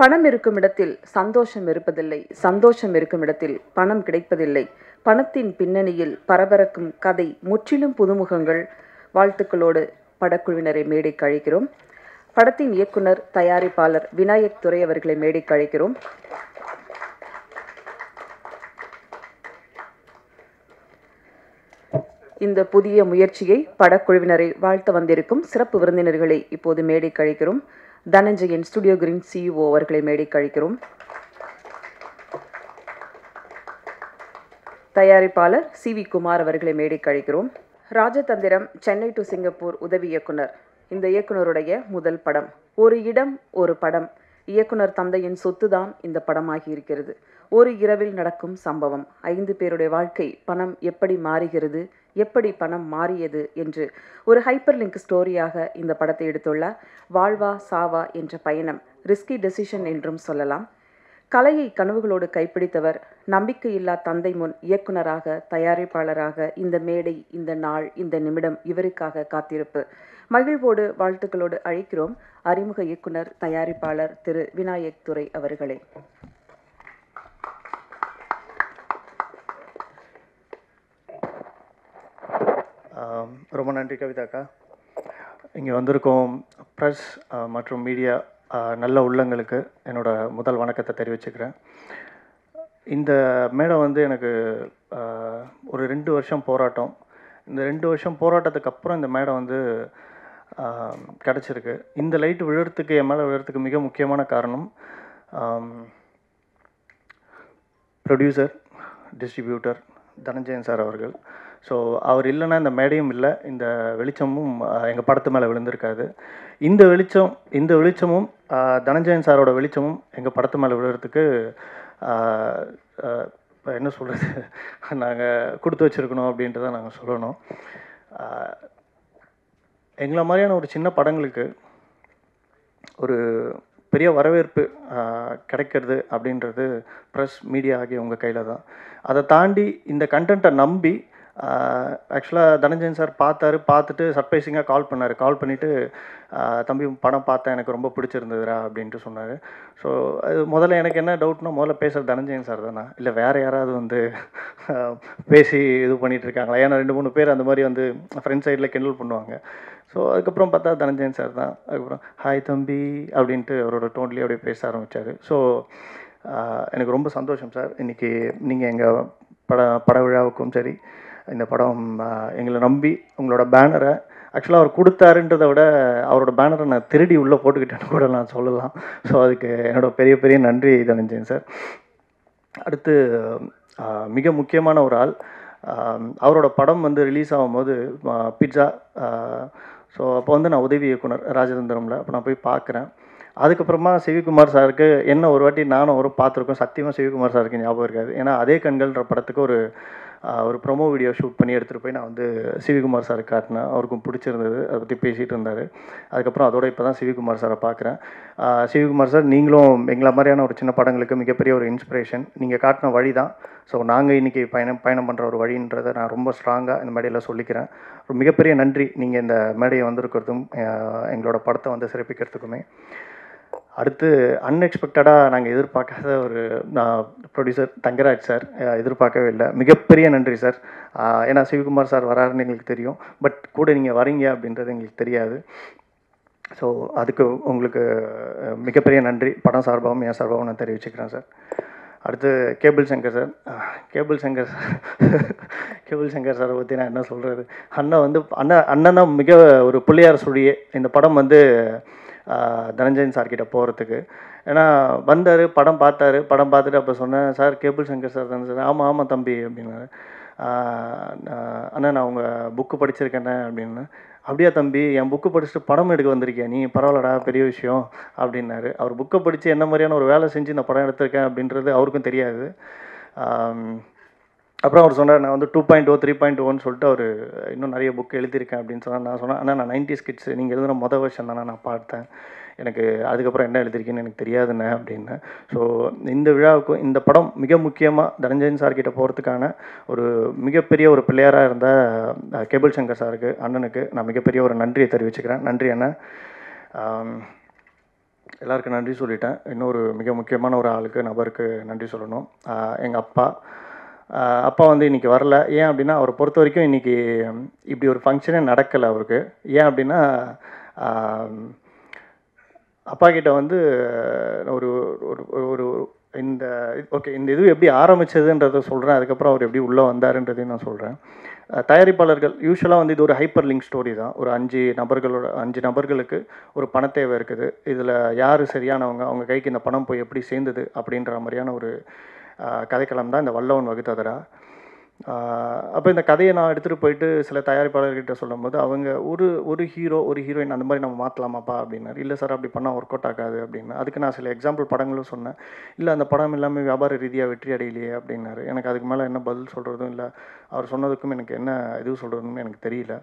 பணம் இருக்கும் இடத்தில் சந்தோஷம் இருப்பதில்லை சந்தோஷம் இருக்கும் இடத்தில் பணம் கிடைப்பதில்லை பணத்தின் பின்னணியில் பரபரக்கும் கதை முற்றிலும் புதுமுகங்கள் வாழ்த்துக்களோடு படக்குழுவினரை மேடைக்கு அழைக்கிறோம் படத்தின் இயக்குனர் தயாரிப்பாளர் விநாயக் துரை அவர்களை மேடைக்கு அழைக்கிறோம் இந்த புதிய முயற்சியை படக்குழுவினரை வாழ்த்த வந்திருக்கும் சிறப்பு விருந்தினர்களை இப்போது மேடைக்கு அழைக்கிறோம் தனஞ்சயன் ஸ்டுடியோ கிரீன் சிஇஓ அவர்களை மேடைக்கு அழைக்கிறோம் தயாரிப்பாளர் சி வி குமார் அவர்களை மேடைக்கு அழைக்கிறோம் ராஜதந்திரம் சென்னை டு சிங்கப்பூர் உதவி இயக்குனர் இந்த இயக்குனருடைய முதல் படம் ஒரு இடம் ஒரு படம் இயக்குனர் தந்தையின் சொத்துதான் இந்த படமாகி இருக்கிறது ஒரு இரவில் நடக்கும் சம்பவம் ஐந்து பேருடைய வாழ்க்கை பணம் எப்படி மாறுகிறது எப்படி பணம் மாறியது என்று ஒரு ஹைப்பர் லிங்க் ஸ்டோரியாக இந்த படத்தை எடுத்துள்ளார் வாழ்வா சாவா என்ற பயணம் ரிஸ்கி டெசிஷன் என்றும் சொல்லலாம் கலையை கனவுகளோடு கைப்பிடித்தவர் நம்பிக்கையில்லா தந்தை முன் இயக்குனராக தயாரிப்பாளராக இந்த மேடை இந்த நாள் இந்த நிமிடம் இவருக்காக காத்திருப்பு மகிழ்வோடு வாழ்த்துக்களோடு அழைக்கிறோம் அறிமுக இயக்குனர் தயாரிப்பாளர் திரு விநாயக் துரை அவர்களை ஆம், ரொம்ப நன்றி கவிதாக்கா இங்கே வந்திருக்கோம் ப்ரெஸ் மற்றும் மீடியா நல்ல உள்ளங்களுக்கு என்னோட முதல் வணக்கத்தை தெரிவிச்சுக்கிறேன் இந்த மேடம் வந்து எனக்கு ஆ, ஒரு ரெண்டு வருஷம் போராட்டம் இந்த ரெண்டு வருஷம் போராட்டத்துக்கு அப்புறம் இந்த மேடம் வந்து ஆ, கிடச்சிருக்கு இந்த லைட் விழுறதுக்கு என் மேலே விழுறதுக்கு மிக முக்கியமான காரணம் ப்ரொடியூசர் டிஸ்ட்ரிபியூட்டர் தனஞ்சயன் சார் அவர்கள் ஸோ அவர் இல்லைன்னா இந்த மேடையும் இல்லை இந்த வெளிச்சமும் எங்கள் படத்து மேலே விழுந்திருக்காது இந்த வெளிச்சம் இந்த வெளிச்சமும் ஆஹ், தனஞ்சயன் சாரோட வெளிச்சமும் எங்கள் படத்து மேலே விழுறதுக்கு ஆஹ், ஆஹ், இப்ப என்ன சொல்கிறது நாங்கள் கொடுத்து வச்சுருக்கணும் அப்படின்றத நாங்கள் சொல்லணும் ஆஹ், எங்களை மாதிரியான ஒரு சின்ன படங்களுக்கு ஒரு பெரிய வரவேற்பு ஆஹ், கிடைக்கிறது அப்படின்றது ப்ரெஸ் மீடியா ஆகிய உங்கள் கையில் தான் அதை தாண்டி இந்த கண்டென்ட்டை நம்பி ஆக்சுவலாக தனஞ்சயன் சார் பார்த்தாரு பார்த்துட்டு சர்ப்ரைசிங்காக கால் பண்ணார் கால் பண்ணிவிட்டு தம்பி உன் படம் பார்த்தேன் எனக்கு ரொம்ப பிடிச்சிருந்ததுடா அப்படின்ட்டு சொன்னார் ஸோ அது முதல்ல எனக்கு என்ன டவுட்னா முதல்ல பேசுகிறது தனஞ்சயன் சார் தானா இல்லை வேறு யாராவது வந்து ஆஹ், பேசி இது பண்ணிட்டு இருக்காங்களா ஏன்னா ரெண்டு மூணு பேர் அந்த மாதிரி வந்து ஃப்ரெண்ட் சைடில் கிண்டல் பண்ணுவாங்க ஸோ அதுக்கப்புறம் பார்த்தா தனஞ்சயன் சார் தான் அதுக்கப்புறம் ஹாய் தம்பி அப்படின்ட்டு அவரோட டோன்லேயே அப்படியே பேச ஆரம்பித்தார் ஸோ எனக்கு ரொம்ப சந்தோஷம் சார் இன்றைக்கி நீங்கள் எங்கள் பட பட விழாவுக்கும் சரி இந்த படம் ஆஹ், எங்களை நம்பி உங்களோட பேனரை ஆக்சுவலாக அவர் கொடுத்தாருன்றதை விட அவரோட பேனரை நான் திருடி உள்ளே போட்டுக்கிட்டேன்னு கூட நான் சொல்லலாம் ஸோ அதுக்கு என்னோட பெரிய பெரிய நன்றி தனஞ்சயன் சார் அடுத்து ஆஹ், மிக முக்கியமான ஒரு ஆள் ஆஹ், அவரோட படம் வந்து ரிலீஸ் ஆகும்போது பிட்ஸா ஸோ அப்போ வந்து நான் உதவி இயக்குனர் ராஜதந்திரமில் அப்போ நான் போய் பார்க்குறேன் அதுக்கப்புறமா சிவிகுமார் சாருக்கு என்ன ஒரு வாட்டி நானும் ஒரு பார்த்துருக்கோம் சத்தியமாக சிவிகுமார் சாருக்கு ஞாபகம் இருக்காது ஏன்னா அதே கண்கள்ன்ற படத்துக்கு ஒரு ஆஹ், ஒரு ப்ரொமோ வீடியோ ஷூட் பண்ணி எடுத்துகிட்டு போய் நான் வந்து சிவிகுமார் சாருக்கு காட்டினேன் அவருக்கும் பிடிச்சிருந்தது அதை பற்றி பேசிகிட்டு இருந்தார் அதுக்கப்புறம் அதோட இப்போ தான் சிவிகுமார் சாரை பார்க்குறேன் ஆஹ், சிவிகுமார் சார் நீங்களும் எங்களை மாதிரியான ஒரு சின்ன படங்களுக்கு மிகப்பெரிய ஒரு இன்ஸ்பிரேஷன் நீங்கள் காட்டின வழி தான் ஸோ நாங்கள் இன்றைக்கி பயணம் பயணம் பண்ணுற ஒரு வழின்றதை நான் ரொம்ப ஸ்ட்ராங்காக இந்த மேடையில் சொல்லிக்கிறேன் ஒரு மிகப்பெரிய நன்றி நீங்கள் இந்த மேடையை வந்திருக்கிறதும் ஆஹ், எங்களோட படத்தை வந்து சிறப்பிக்கிறதுக்குமே அடுத்து அன்எக்ஸ்பெக்டடாக நாங்கள் எதிர்பார்க்காத ஒரு ப்ரொடியூசர் தங்கராஜ் சார் அஹ் எதிர்பார்க்கவே இல்லை மிகப்பெரிய நன்றி சார் ஆஹ் ஏன்னா சிவகுமார் சார் வராருன்னு எங்களுக்கு தெரியும் பட் கூட நீங்கள் வரீங்க அப்படின்றது எங்களுக்கு தெரியாது ஸோ அதுக்கு உங்களுக்கு அஹ், மிகப்பெரிய நன்றி படம் சார்பாகவும் என் சார்பாகவும் நான் தெரிவிச்சுக்கிறேன் சார் அடுத்து கேபிள் சங்கர் சார் அஹ், cable Shankar sir cable Shankar சாரை பற்றி நான் என்ன சொல்கிறது அண்ணன் வந்து அண்ணன் அண்ணன் தான் மிக ஒரு பிள்ளையார் சுழியே இந்த படம் வந்து ஆஹ், தனஞ்சயன் சார் கிட்ட போகிறதுக்கு ஏன்னா வந்தார் படம் பார்த்தாரு படம் பார்த்துட்டு அப்போ சொன்னேன் சார் கேபிள் சங்கர் சார் தானே சார் ஆமாம் ஆமாம் தம்பி அப்படின்னாரு ஆஹ், நான், அண்ணா நான் உங்கள் புக்கு படிச்சிருக்கேண்ணே அப்படின்னு அப்படியா தம்பி என் புக்கு படிச்சுட்டு படம் எடுக்க வந்திருக்கியா நீ பரவாயில்லடா பெரிய விஷயம் அப்படின்னாரு அவர் புக்கை படித்து என்ன மாதிரியான ஒரு வேலை செஞ்சு இந்த படம் எடுத்திருக்கேன் அப்படின்றது அவருக்கும் தெரியாது ஆம், அப்புறம் அவர் சொன்னார் நான் வந்து two point O three point ஓன்னு சொல்லிட்டு அவர் இன்னும் நிறைய புக் எழுதியிருக்கேன் அப்படின்னு சொன்னார் நான் சொன்னேன் ஆனால் நான் நைன்டி ஸ்கிட்ஸ் நீங்கள் எழுதுன மொதல் வருஷம் தானே நான் பார்த்தேன் எனக்கு அதுக்கப்புறம் என்ன எழுதிருக்கேன்னு எனக்கு தெரியாதுண்ணே அப்படின்னு ஸோ இந்த விழாவுக்கும் இந்த படம் மிக முக்கியமாக தனஞ்சயன் சார் கிட்ட போகிறதுக்கான ஒரு மிகப்பெரிய ஒரு பிள்ளையாராக இருந்த அஹ், கேபிள் சங்கர் சாருக்கு அண்ணனுக்கு நான் மிகப்பெரிய ஒரு நன்றியை தெரிவிச்சுக்கிறேன் நன்றி அண்ணன் ஆம், எல்லாருக்கும் நன்றி சொல்லிட்டேன் இன்னொரு மிக முக்கியமான ஒரு ஆளுக்கு நபருக்கு நன்றி சொல்லணும் எங்கள் அப்பா ஆஹ் அப்பா வந்து இன்றைக்கி வரல ஏன் அப்படின்னா அவரை பொறுத்த வரைக்கும் இன்றைக்கி இப்படி ஒரு ஃபங்க்ஷனே நடக்கலை அவருக்கு ஏன் அப்படின்னா ஆஹ் அப்பா கிட்ட வந்து ஒரு ஒரு ஒரு- ஒரு இந்த ஓகே இந்த இது எப்படி ஆரம்பிச்சதுன்றதை சொல்கிறேன் அதுக்கப்புறம் அவர் எப்படி உள்ளே வந்தாருன்றதையும் நான் சொல்கிறேன் தயாரிப்பாளர்கள் யூஸ்வலாக வந்து இது ஒரு ஹைப்பர் லிங்க் ஸ்டோரி தான் ஒரு அஞ்சு நபர்களோட அஞ்சு நபர்களுக்கு ஒரு பண தேவை இருக்குது இதில் யார் சரியானவங்க அவங்க கைக்கு இந்த பணம் போய் எப்படி சேர்ந்தது அப்படின்ற மாதிரியான ஒரு ஆஹ், கதைக்களம் தான் இந்த வல்லவன் வகுத்ததரா அப்போ இந்த கதையை நான் எடுத்துகிட்டு போயிட்டு சில தயாரிப்பாளர்கிட்ட சொல்லும்போது அவங்க ஒரு ஒரு ஹீரோ ஒரு ஹீரோயின் அந்த மாதிரி நம்ம மாற்றலாமாப்பா அப்படின்னாரு இல்லை சார் அப்படி பண்ணால் ஒர்க் அவுட் ஆகாது அப்படின்னு அதுக்கு நான் சில எக்ஸாம்பிள் படங்களும் சொன்னேன் இல்லை அந்த படம் எல்லாமே வியாபார ரீதியாக வெற்றி அடையலையே அப்படின்னாரு எனக்கு அதுக்கு மேலே என்ன பதில் சொல்கிறதும் இல்லை அவர் சொன்னதுக்கும் எனக்கு என்ன இது சொல்கிறதுன்னு எனக்கு தெரியல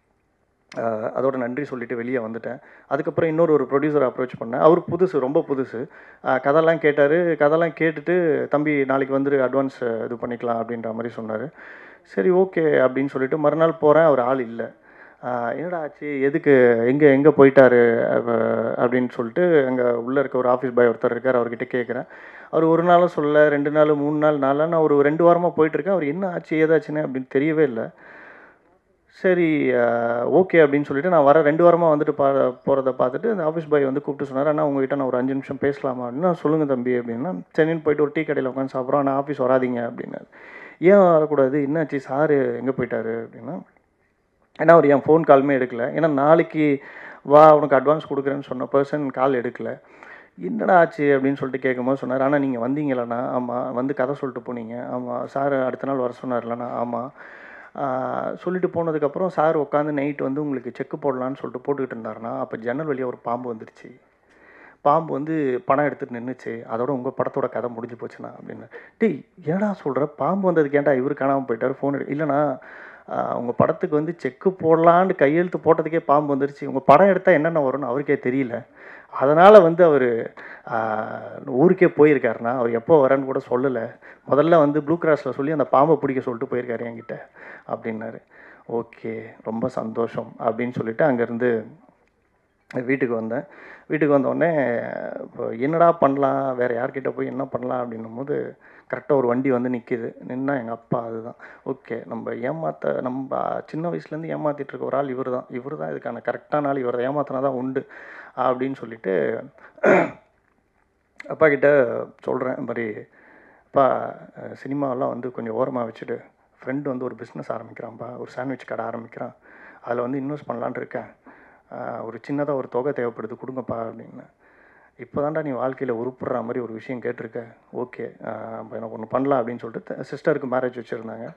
ஆஹ் அதோட நன்றி சொல்லிட்டு வெளியே வந்துட்டேன் அதுக்கப்புறம் இன்னொரு ஒரு ப்ரொடியூசர் அப்ரோச் பண்ணேன் அவர் புதுசு ரொம்ப புதுசு ஆஹ் கதைலாம் கேட்டார் கதைலாம் கேட்டுட்டு தம்பி நாளைக்கு வந்து அட்வான்ஸ் இது பண்ணிக்கலாம் அப்படின்ற மாதிரி சொன்னார் சரி ஓகே அப்படின்னு சொல்லிட்டு மறுநாள் போகிறேன் அவர் ஆள் இல்லை ஆஹ் என்னடா ஆச்சு எதுக்கு எங்கே எங்கே போயிட்டாரு அவ- அப்படின்னு சொல்லிட்டு அங்கே உள்ளே இருக்க ஒரு ஆஃபீஸ் பாய் ஒருத்தர் இருக்கார் அவர்கிட்ட கேட்குறேன் அவர் ஒரு நாளும் சொல்ல ரெண்டு நாள் மூணு நாள் நாளாக நான் ஒரு ரெண்டு வாரமாக போயிட்டுருக்கேன் அவர் என்ன ஆச்சு ஏதாச்சுன்னு அப்படின்னு தெரியவே இல்லை சரி ஓகே அப்படின்னு சொல்லிட்டு நான் வர ரெண்டு வாரமாக வந்துட்டு பா போகிறத பார்த்துட்டு அந்த ஆஃபீஸ் பாய் வந்து கூப்பிட்டு சொன்னார் அண்ணா உங்ககிட்ட நான் ஒரு அஞ்சு நிமிஷம் பேசலாமா அப்படின்னா சொல்லுங்கள் தம்பி அப்படின்னா சென்னைன்னு போயிட்டு ஒரு டீ கடையில் உட்காந்து சாப்பிட்றோம் ஆனால் ஆஃபீஸ் வராதீங்க அப்படின்னாரு ஏன் வரக்கூடாது என்னாச்சு சாரு எங்கே போயிட்டாரு அப்படின்னா ஏன்னா அவர் என் ஃபோன் காலுமே எடுக்கல ஏன்னா நாளைக்கு வா உனக்கு அட்வான்ஸ் கொடுக்குறேன்னு சொன்ன பர்சன் கால் எடுக்கல என்னடா ஆச்சு அப்படின்னு சொல்லிட்டு கேட்கும்போது சொன்னார் ஆனால் நீங்கள் வந்தீங்களாண்ணா ஆமாம் வந்து கதை சொல்லிட்டு போனீங்க ஆமாம் சார் அடுத்த நாள் வர சொன்னார்லண்ணா ஆமாம் ஆஹ் சொல்லிட்டு போனதுக்கப்புறம் சார் உட்காந்து நைட் வந்து உங்களுக்கு செக்கு போடலான்னு சொல்லிட்டு போட்டுக்கிட்டு இருந்தாருன்னா அப்போ ஜன்னல் வழியாக ஒரு பாம்பு வந்துருச்சு பாம்பு வந்து பணம் எடுத்துட்டு நின்றுச்சு அதோட உங்கள் படத்தோட கதை முடிஞ்சு போச்சுண்ணா அப்படின்னு டேய் ஏடா சொல்கிற பாம்பு வந்ததுக்கு ஏன்டா இவர் காணாமல் போயிட்டார் ஃபோன் எடு இல்லைண்ணா உங்கள் படத்துக்கு வந்து செக்கு போடலான்னு கையெழுத்து போட்டதுக்கே பாம்பு வந்துருச்சு உங்கள் படம் எடுத்தால் என்னென்ன வரும்னு அவருக்கே தெரியல அதனால் வந்து அவர் ஊருக்கே போயிருக்காருண்ணா அவர் எப்போ வரேன்னு கூட சொல்லலை முதல்ல வந்து ப்ளூ கிராஸில் சொல்லி அந்த பாம்பை பிடிக்க சொல்லிட்டு போயிருக்காரு என்கிட்ட அப்படின்னாரு ஓகே ரொம்ப சந்தோஷம் அப்படின்னு சொல்லிட்டு அங்கேருந்து வீட்டுக்கு வந்தேன் வீட்டுக்கு வந்தோடனே இப்போ என்னடா பண்ணலாம் வேறு யார்கிட்ட போய் என்ன பண்ணலாம் அப்படின்னும் போது கரெக்டாக ஒரு வண்டி வந்து நிற்கிது நின்னா எங்கள் அப்பா அதுதான் ஓகே நம்ம ஏமாத்த நம்ம சின்ன வயசுலேருந்து ஏமாத்திட்டு இருக்க ஒரு ஆள் இவர் தான் இவர் தான் இதுக்கான கரெக்டான ஆள் இவரை ஏமாத்தினா தான் உண்டு அப்படின்னு சொல்லிட்டு அப்பா கிட்ட சொல்கிறேன் இந்த மாதிரி அப்பா அஹ், சினிமாவெல்லாம் வந்து கொஞ்சம் ஓரமாக வச்சுட்டு ஃப்ரெண்டு வந்து ஒரு பிஸ்னஸ் ஆரம்பிக்கிறான்ப்பா ஒரு சாண்ட்விச் கடை ஆரம்பிக்கிறான் அதில் வந்து இன்வெஸ்ட் பண்ணலான்னு இருக்கேன் ஆஹ், ஒரு சின்னதாக ஒரு தொகை தேவைப்படுது கொடுங்கப்பா அப்படின்னு இப்போ தான்டா நீ வாழ்க்கையில் உருப்புடுற மாதிரி ஒரு விஷயம் கேட்டிருக்க ஓகே இப்போ எனக்கு ஒன்று பண்ணலாம் அப்படின்னு சொல்லிட்டு சிஸ்டருக்கு மேரேஜ் வச்சுருந்தாங்க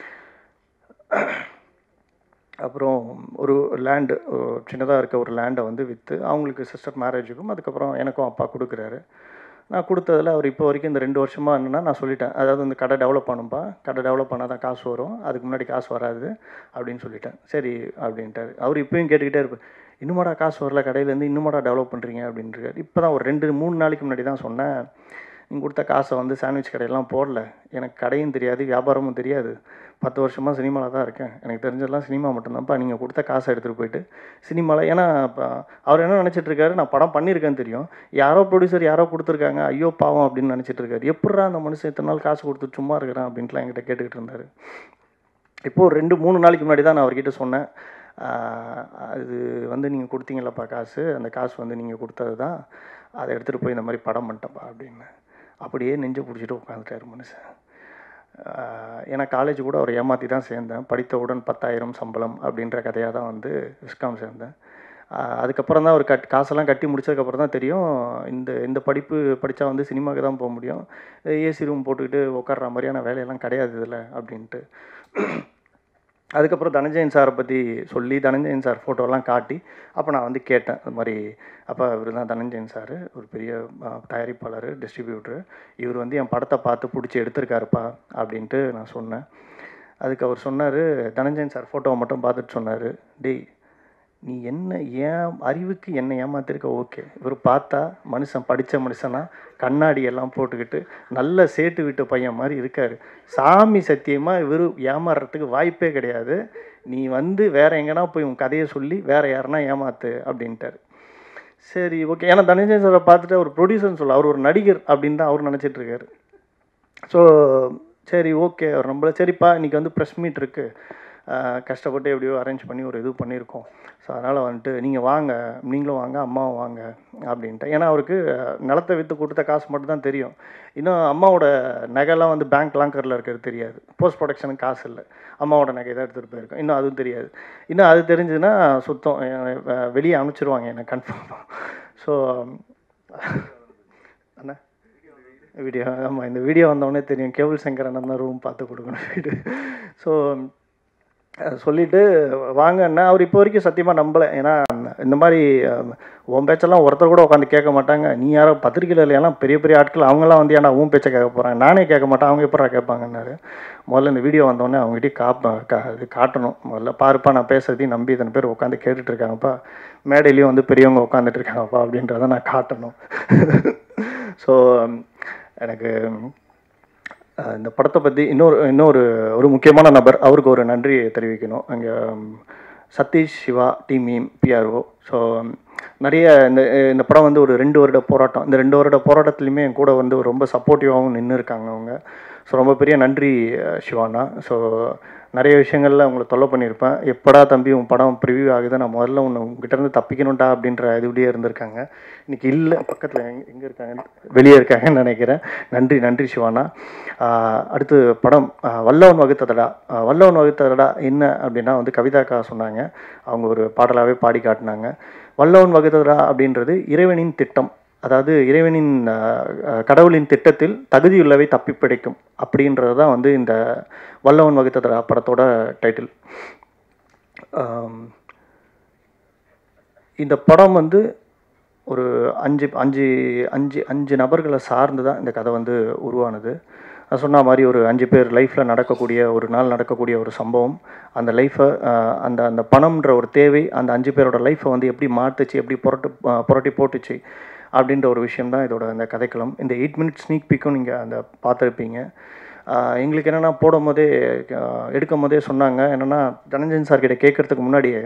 அப்புறம் ஒரு லேண்டு சின்னதாக இருக்க ஒரு லேண்டை வந்து விற்று அவங்களுக்கு சிஸ்டர் மேரேஜுக்கும் அதுக்கப்புறம் எனக்கும் அப்பா கொடுக்குறாரு நான் கொடுத்ததில் அவர் இப்போ வரைக்கும் இந்த ரெண்டு வருஷமாக என்னென்னா நான் சொல்லிட்டேன் அதாவது இந்த கடை டெவலப் பண்ணும்பா கடை டெவலப் பண்ணால் தான் காசு வரும் அதுக்கு முன்னாடி காசு வராது அப்படின்னு சொல்லிட்டேன் சரி அப்படின்ட்டாரு அவர் இப்பயும் கேட்டுக்கிட்டே இருப்பார் இன்னுமாடா காசு வரல கடையிலேருந்து இன்னுமாடா டெவலப் பண்ணுறீங்க அப்படின்ட்டு இப்போ தான் ஒரு ரெண்டு மூணு நாளைக்கு முன்னாடி தான் சொன்னேன் நீங்கள் கொடுத்த காசை வந்து சாண்ட்விச் கடையெல்லாம் போடல எனக்கு கடையும் தெரியாது வியாபாரமும் தெரியாது பத்து வருஷமாக சினிமாவில் தான் இருக்கேன் எனக்கு தெரிஞ்சதெல்லாம் சினிமா மட்டும்தான்ப்பா நீங்கள் கொடுத்த காசை எடுத்துகிட்டு போயிட்டு சினிமாவில் ஏன்னா இப்போ அவர் என்ன நினச்சிட்டு இருக்காரு நான் படம் பண்ணியிருக்கேன்னு தெரியும் யாரோ ப்ரொடியூசர் யாரோ கொடுத்துருக்காங்க ஐயோ பாவம் அப்படின்னு நினச்சிட்டு இருக்காரு எப்பட்றா அந்த மனுஷன் இத்தனை நாள் காசு கொடுத்து சும்மா இருக்கிறான் அப்படின்ட்டுலாம் என்கிட்ட கேட்டுக்கிட்டு இருந்தார் இப்போது ஒரு ரெண்டு மூணு நாளைக்கு முன்னாடி தான் நான் அவர்கிட்ட சொன்னேன் ஆஹ் அது வந்து நீங்கள் கொடுத்தீங்களப்பா காசு அந்த காசு வந்து நீங்கள் கொடுத்தது தான் அதை எடுத்துகிட்டு போய் இந்த மாதிரி படம் பண்ணிட்டப்பா அப்படின்னு அப்படியே நெஞ்சை பிடிச்சிட்டு உட்காந்துட்டாரு மனுஷன் ஆஹ் ஏன்னா காலேஜ் கூட அவர் ஏமாற்றி தான் சேர்ந்தேன் படித்தவுடன் பத்தாயிரம் சம்பளம் அப்படின்ற கதையாக தான் வந்து விஸ்காம் சேர்ந்தேன் ஆஹ் அதுக்கப்புறம் தான் ஒரு கட் காசெல்லாம் கட்டி முடிச்சதுக்கப்புறம் தான் தெரியும் இந்த இந்த படிப்பு படித்தா வந்து சினிமாவுக்கு தான் போக முடியும் ஏசி ரூம் போட்டுக்கிட்டு உட்கார்ற மாதிரியான வேலையெல்லாம் கிடையாது இதில் அப்படின்ட்டு அதுக்கப்புறம் தனஞ்சயன் சாரை பற்றி சொல்லி தனஞ்சயன் சார் ஃபோட்டோலாம் காட்டி அப்போ நான் வந்து கேட்டேன் அது மாதிரி அப்போ இவர் தான் தனஞ்சயன் சார் ஒரு பெரிய அஹ், தயாரிப்பாளர் டிஸ்ட்ரிபியூட்டர் இவர் வந்து என் படத்தை பார்த்து பிடிச்சி எடுத்திருக்காருப்பா அப்படின்ட்டு நான் சொன்னேன் அதுக்கு அவர் சொன்னார் தனஞ்சயன் சார் ஃபோட்டோவை மட்டும் பார்த்துட்டு சொன்னார் டேய் நீ என்ன ஏன் அறிவுக்கு என்ன ஏமாத்திருக்க ஓகே இவர் பார்த்தா மனுஷன் படித்த மனுஷனா கண்ணாடி எல்லாம் போட்டுக்கிட்டு நல்ல சேட்டு வீட்டு பையன் மாதிரி இருக்கார் சாமி சத்தியமாக இவர் ஏமாறுறதுக்கு வாய்ப்பே கிடையாது நீ வந்து வேற எங்கனா போய் உன் கதையை சொல்லி வேற யாருன்னா ஏமாத்து அப்படின்ட்டார் சரி ஓகே ஏன்னா தனஞ்சயன் சாரை பார்த்துட்டு அவர் ப்ரொடியூசர்னு சொல்ல அவர் ஒரு நடிகர் அப்படின்னு தான் அவர் நினச்சிட்டு இருக்காரு ஸோ சரி ஓகே அவர் நம்மள சரிப்பா இன்றைக்கி வந்து ப்ரெஸ் மீட் இருக்குது கஷ்டப்பட்டு எப்படியோ அரேஞ்ச் பண்ணி ஒரு இது பண்ணியிருக்கோம் ஸோ அதனால் வந்துட்டு நீங்கள் வாங்க நீங்களும் வாங்க அம்மாவும் வாங்க அப்படின்ட்டு ஏன்னா அவருக்கு அஹ், நிலத்தை விற்று கொடுத்த காசு மட்டும் தான் தெரியும் இன்னும் அம்மாவோட நகைலாம் வந்து பேங்க் லாங்கரில் இருக்கிறது தெரியாது போஸ்ட் ப்ரொடக்ஷனுக்கு காசு இல்லை அம்மாவோட நகை தான் எடுத்துகிட்டு போயிருக்கோம் இன்னும் அதுவும் தெரியாது இன்னும் அது தெரிஞ்சுதுன்னா சுத்தம் அஹ், வெளியே அனுப்பிச்சிருவாங்க என்னை கன்ஃபார்மாக ஸோ அண்ணா வீடியோ ஆமாம் இந்த வீடியோ வந்தோடனே தெரியும் கேபிள் சங்கர் அண்ணன் தான் ரூம் பார்த்து கொடுக்கணும் வீடு ஸோ சொல்லிட்டு வாங்கன்னா அவர் இப்போ வரைக்கும் சத்தியமாக நம்பலை ஏன்னா இந்த மாதிரி அஹ், உன் பேச்செல்லாம் ஒருத்தர் கூட உட்காந்து கேட்க மாட்டாங்க நீ யாரோ பத்திரிக்கையில் எல்லாம் பெரிய பெரிய ஆட்கள் அவங்களாம் வந்து ஏன்னா உன் பேச்சை கேட்க போகிறாங்க நானே கேட்க மாட்டேன் அவங்க எப்படா கேட்பாங்கன்னாரு முதல்ல இந்த வீடியோ வந்தோடனே அவங்ககிட்ட காப்ப கா இது காட்டணும் முதல்ல பாருப்பா நான் பேசுறதையும் நம்பி இத்தனை பேர் உட்காந்து கேட்டுட்டு இருக்காங்கப்பா மேடையிலையும் வந்து பெரியவங்க உட்காந்துட்டு இருக்காங்கப்பா அப்படின்றத நான் காட்டணும் ஸோ எனக்கு அஹ், இந்த படத்தை பற்றி இன்னொரு இன்னொரு ஒரு முக்கியமான நபர் அவருக்கு ஒரு நன்றி தெரிவிக்கணும் அங்கே Sathish Siva team PRO so நிறைய இந்த இந்த படம் வந்து ஒரு ரெண்டு வருட போராட்டம் இந்த ரெண்டு வருட போராட்டத்துலையுமே என் கூட வந்து ரொம்ப சப்போர்ட்டிவாகவும் நின்று இருக்காங்க அவங்க ஸோ ரொம்ப பெரிய நன்றி அஹ், சிவானா ஸோ நிறைய விஷயங்களில் உங்களை தொல்லை பண்ணியிருப்பேன் எப்படா தம்பி உன் படம் ப்ரிவியூ ஆகுது நான் முதல்ல உன்னை உங்ககிட்ட இருந்து தப்பிக்கணும்டா அப்படின்ற இதுபடியே இருந்திருக்காங்க இன்னைக்கு இல்லை பக்கத்தில் எங்க எங்கே இருக்காங்க வெளியே இருக்காங்கன்னு நினைக்கிறேன் நன்றி நன்றி சிவானா ஆஹ் அடுத்து படம் ஆஹ் வல்லவன் வகுத்ததடா ஆஹ் வல்லவன் வகுத்ததடா என்ன அப்படின்னா வந்து கவிதாக்கா சொன்னாங்க அவங்க ஒரு பாடலாகவே பாடி காட்டினாங்க வல்லவன் வகுத்ததடா அப்படின்றது இறைவனின் திட்டம் அதாவது இறைவனின் ஆஹ், ஆஹ், கடவுளின் திட்டத்தில் தகுதியுள்ளவை தப்பி பிடிக்கும் அப்படின்றது தான் வந்து இந்த வல்லவன் வகுத்ததடா படத்தோட டைட்டில் இந்த படம் வந்து ஒரு அஞ்சு அஞ்சு அஞ்சு அஞ்சு நபர்களை சார்ந்து தான் இந்த கதை வந்து உருவானது நான் சொன்ன மாதிரி ஒரு அஞ்சு பேர் லைஃப்பில் நடக்கக்கூடிய ஒரு நாள் நடக்கக்கூடிய ஒரு சம்பவம் அந்த லைஃப்பை அந்த அந்த பணம்ன்ற ஒரு தேவை அந்த அஞ்சு பேரோட லைஃப்பை வந்து எப்படி மாற்றுச்சு எப்படி புரட்டு ஆஹ் புரட்டி போட்டுச்சு அப்படின்ற ஒரு விஷயம் தான் இதோட அந்த கதைக்களம் இந்த எயிட் மினிட்ஸ் ஸ்னீக் பிக்கும் நீங்கள் அந்த பார்த்துருப்பீங்க ஆஹ் எங்களுக்கு என்னென்னா போடும் போதே ஆஹ் எடுக்கும் போதே சொன்னாங்க என்னென்னா தனஞ்சயன் சார் கிட்ட கேட்கறதுக்கு முன்னாடியே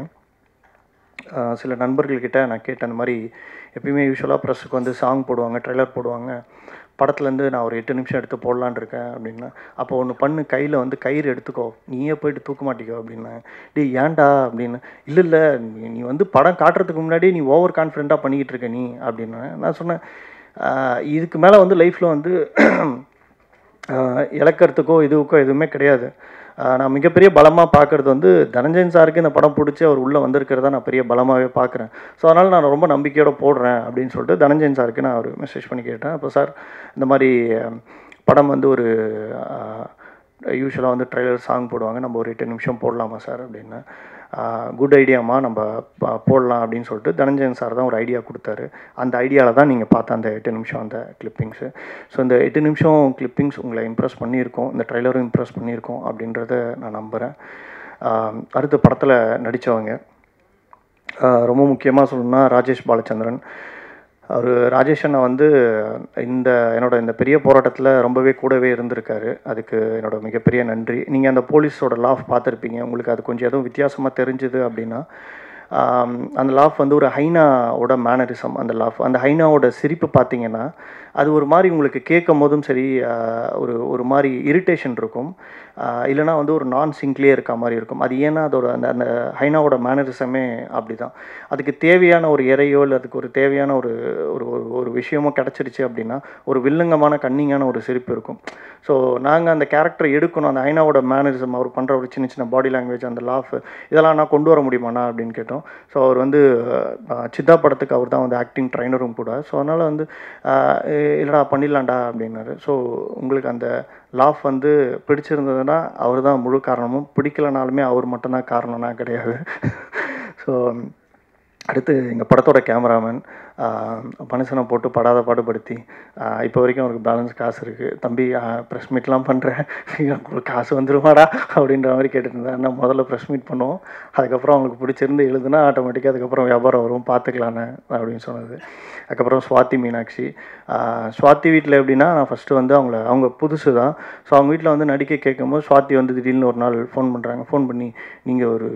ஆஹ் சில நண்பர்கள்கிட்ட நான் கேட்டேன் அந்த மாதிரி எப்பயுமே யூஸ்வலாக ப்ரெஸ்ஸுக்கு வந்து சாங் போடுவாங்க ட்ரெய்லர் போடுவாங்க படத்துலேருந்து நான் ஒரு எட்டு நிமிஷம் எடுத்து போடலான்னு இருக்கேன் அப்படின்னா அப்போ ஒன்று பண்ணு கையில் வந்து கயிறு எடுத்துக்கோ நீயே போயிட்டு தூக்க மாட்டிக்கோ அப்படின்னேன் டேய் ஏன்டா அப்படின்னு இல்லை இல்லை நீ வந்து படம் காட்டுறதுக்கு முன்னாடி நீ ஓவர் கான்ஃபிடென்ட்டாக பண்ணிக்கிட்டு இருக்க நீ அப்படின்னேன் நான் சொன்னேன் ஆஹ் இதுக்கு மேலே வந்து லைஃப்பில் வந்து ஆஹ் இழக்கிறதுக்கோ இதுக்கோ எதுவுமே கிடையாது ஆஹ் நான் மிகப்பெரிய பலமாக பார்க்குறது வந்து தனஞ்சயன் சாருக்கு இந்த படம் பிடிச்சி அவர் உள்ளே வந்திருக்கிறதா நான் பெரிய பலமாகவே பார்க்குறேன் ஸோ அதனால் நான் ரொம்ப நம்பிக்கையோட போடுறேன் அப்படின்னு சொல்லிட்டு தனஞ்சயன் சாருக்கு நான் ஒரு மெசேஜ் பண்ணி கேட்டேன் அப்போ சார் இந்த மாதிரி ஆஹ் படம் வந்து ஒரு யூஸ்வலாக வந்து ட்ரெய்லர் சாங் போடுவாங்க நம்ம ஒரு எட்டு நிமிஷம் போடலாமா சார் அப்படின்னு குட் ஐடியாமா நம்ம ப- போடலாம் அப்படின்னு சொல்லிட்டு தனஞ்சயன் சார் தான் ஒரு ஐடியா கொடுத்தாரு அந்த ஐடியாவில் தான் நீங்கள் பார்த்த அந்த எட்டு நிமிஷம் அந்த கிளிப்பிங்ஸு ஸோ இந்த எட்டு நிமிஷம் கிளிப்பிங்ஸ் உங்களை இம்ப்ரெஸ் பண்ணியிருக்கோம் இந்த ட்ரெய்லரும் இம்ப்ரெஸ் பண்ணியிருக்கோம் அப்படின்றத நான் நம்புகிறேன் அடுத்த படத்தில் நடித்தவங்க ரொம்ப முக்கியமாக சொல்லணும்னா ராஜேஷ் பாலச்சந்திரன் அவர் ராஜேஷ் அண்ணா வந்து இந்த என்னோட இந்த பெரிய போராட்டத்தில் ரொம்பவே கூடவே இருந்திருக்காரு அதுக்கு என்னோட மிகப்பெரிய நன்றி நீங்கள் அந்த போலீஸோட லாஃப் பார்த்துருப்பீங்க உங்களுக்கு அது கொஞ்சம் எதுவும் வித்தியாசமாக தெரிஞ்சுது அப்படின்னா ஆம், அந்த லாஃப் வந்து ஒரு ஹைனாவோட மேனரிசம் அந்த லாஃப் அந்த ஹைனாவோட சிரிப்பு பார்த்தீங்கன்னா அது ஒரு மாதிரி உங்களுக்கு கேட்கும் போதும் சரி ஆ, ஒரு ஒரு மாதிரி இரிட்டேஷன் இருக்கும் ஆ, இல்லைனா வந்து ஒரு நான் சிங்க்லேயே இருக்க மாதிரி இருக்கும் அது ஏன்னா அதோட அந்த அந்த ஹைனாவோட மேனரிசமே அப்படி தான் அதுக்கு தேவையான ஒரு இறையோ இல்லை அதுக்கு ஒரு தேவையான ஒரு ஒரு ஒரு- ஒரு விஷயமோ கிடச்சிருச்சு அப்படின்னா ஒரு வில்லங்கமான கன்னிங்கான ஒரு சிரிப்பு இருக்கும் ஸோ நாங்கள் அந்த கேரக்டர் எடுக்கணும் அந்த ஐனாவோட மேனரிசம் அவர் பண்ணுற ஒரு சின்ன சின்ன பாடி லாங்குவேஜ் அந்த லாஃப் இதெல்லாம் நான் கொண்டு வர முடியுமாண்ணா அப்படின்னு கேட்டோம் ஸோ அவர் வந்து அஹ், சித்தா படத்துக்கு அவர் தான் வந்து ஆக்டிங் ட்ரைனரும் கூட ஸோ அதனால் வந்து அஹ், இல்லைடா பண்ணிடலாம்டா அப்படின்னாரு ஸோ உங்களுக்கு அந்த லாஃப் வந்து பிடிச்சிருந்ததுன்னா அவர் தான் முழு காரணமும் பிடிக்கலனாலுமே அவர் மட்டும்தான் காரணம்னா கிடையாது ஸோ அடுத்து எங்கள் படத்தோட கேமராமேன் மனுஷனை போட்டு படாத பாடுபடுத்தி ஆஹ் இப்போ வரைக்கும் அவருக்கு பேலன்ஸ் காசு இருக்குது தம்பி ப்ரெஸ் மீட்லாம் பண்ணுறேன் உங்களுக்கு காசு வந்துருமாடா அப்படின்ற மாதிரி கேட்டுட்டு இருந்தேன் நான் முதல்ல ப்ரெஸ் மீட் பண்ணுவோம் அதுக்கப்புறம் அவங்களுக்கு பிடிச்சிருந்து எழுதுனா ஆட்டோமேட்டிக்காக அதுக்கப்புறம் வியாபாரம் வரும் பார்த்துக்கலான்னு அப்படின்னு சொன்னது அதுக்கப்புறம் சுவாதி மீனாட்சி ஆஹ் சுவாதி வீட்டில் எப்படின்னா நான் ஃபஸ்ட்டு வந்து அவங்கள அவங்க புதுசு தான் ஸோ அவங்க வீட்டில் வந்து நடிக்க கேட்கும்போது சுவாதி வந்து திடீர்னு ஒரு நாள் ஃபோன் பண்ணுறாங்க ஃபோன் பண்ணி நீங்கள் ஒரு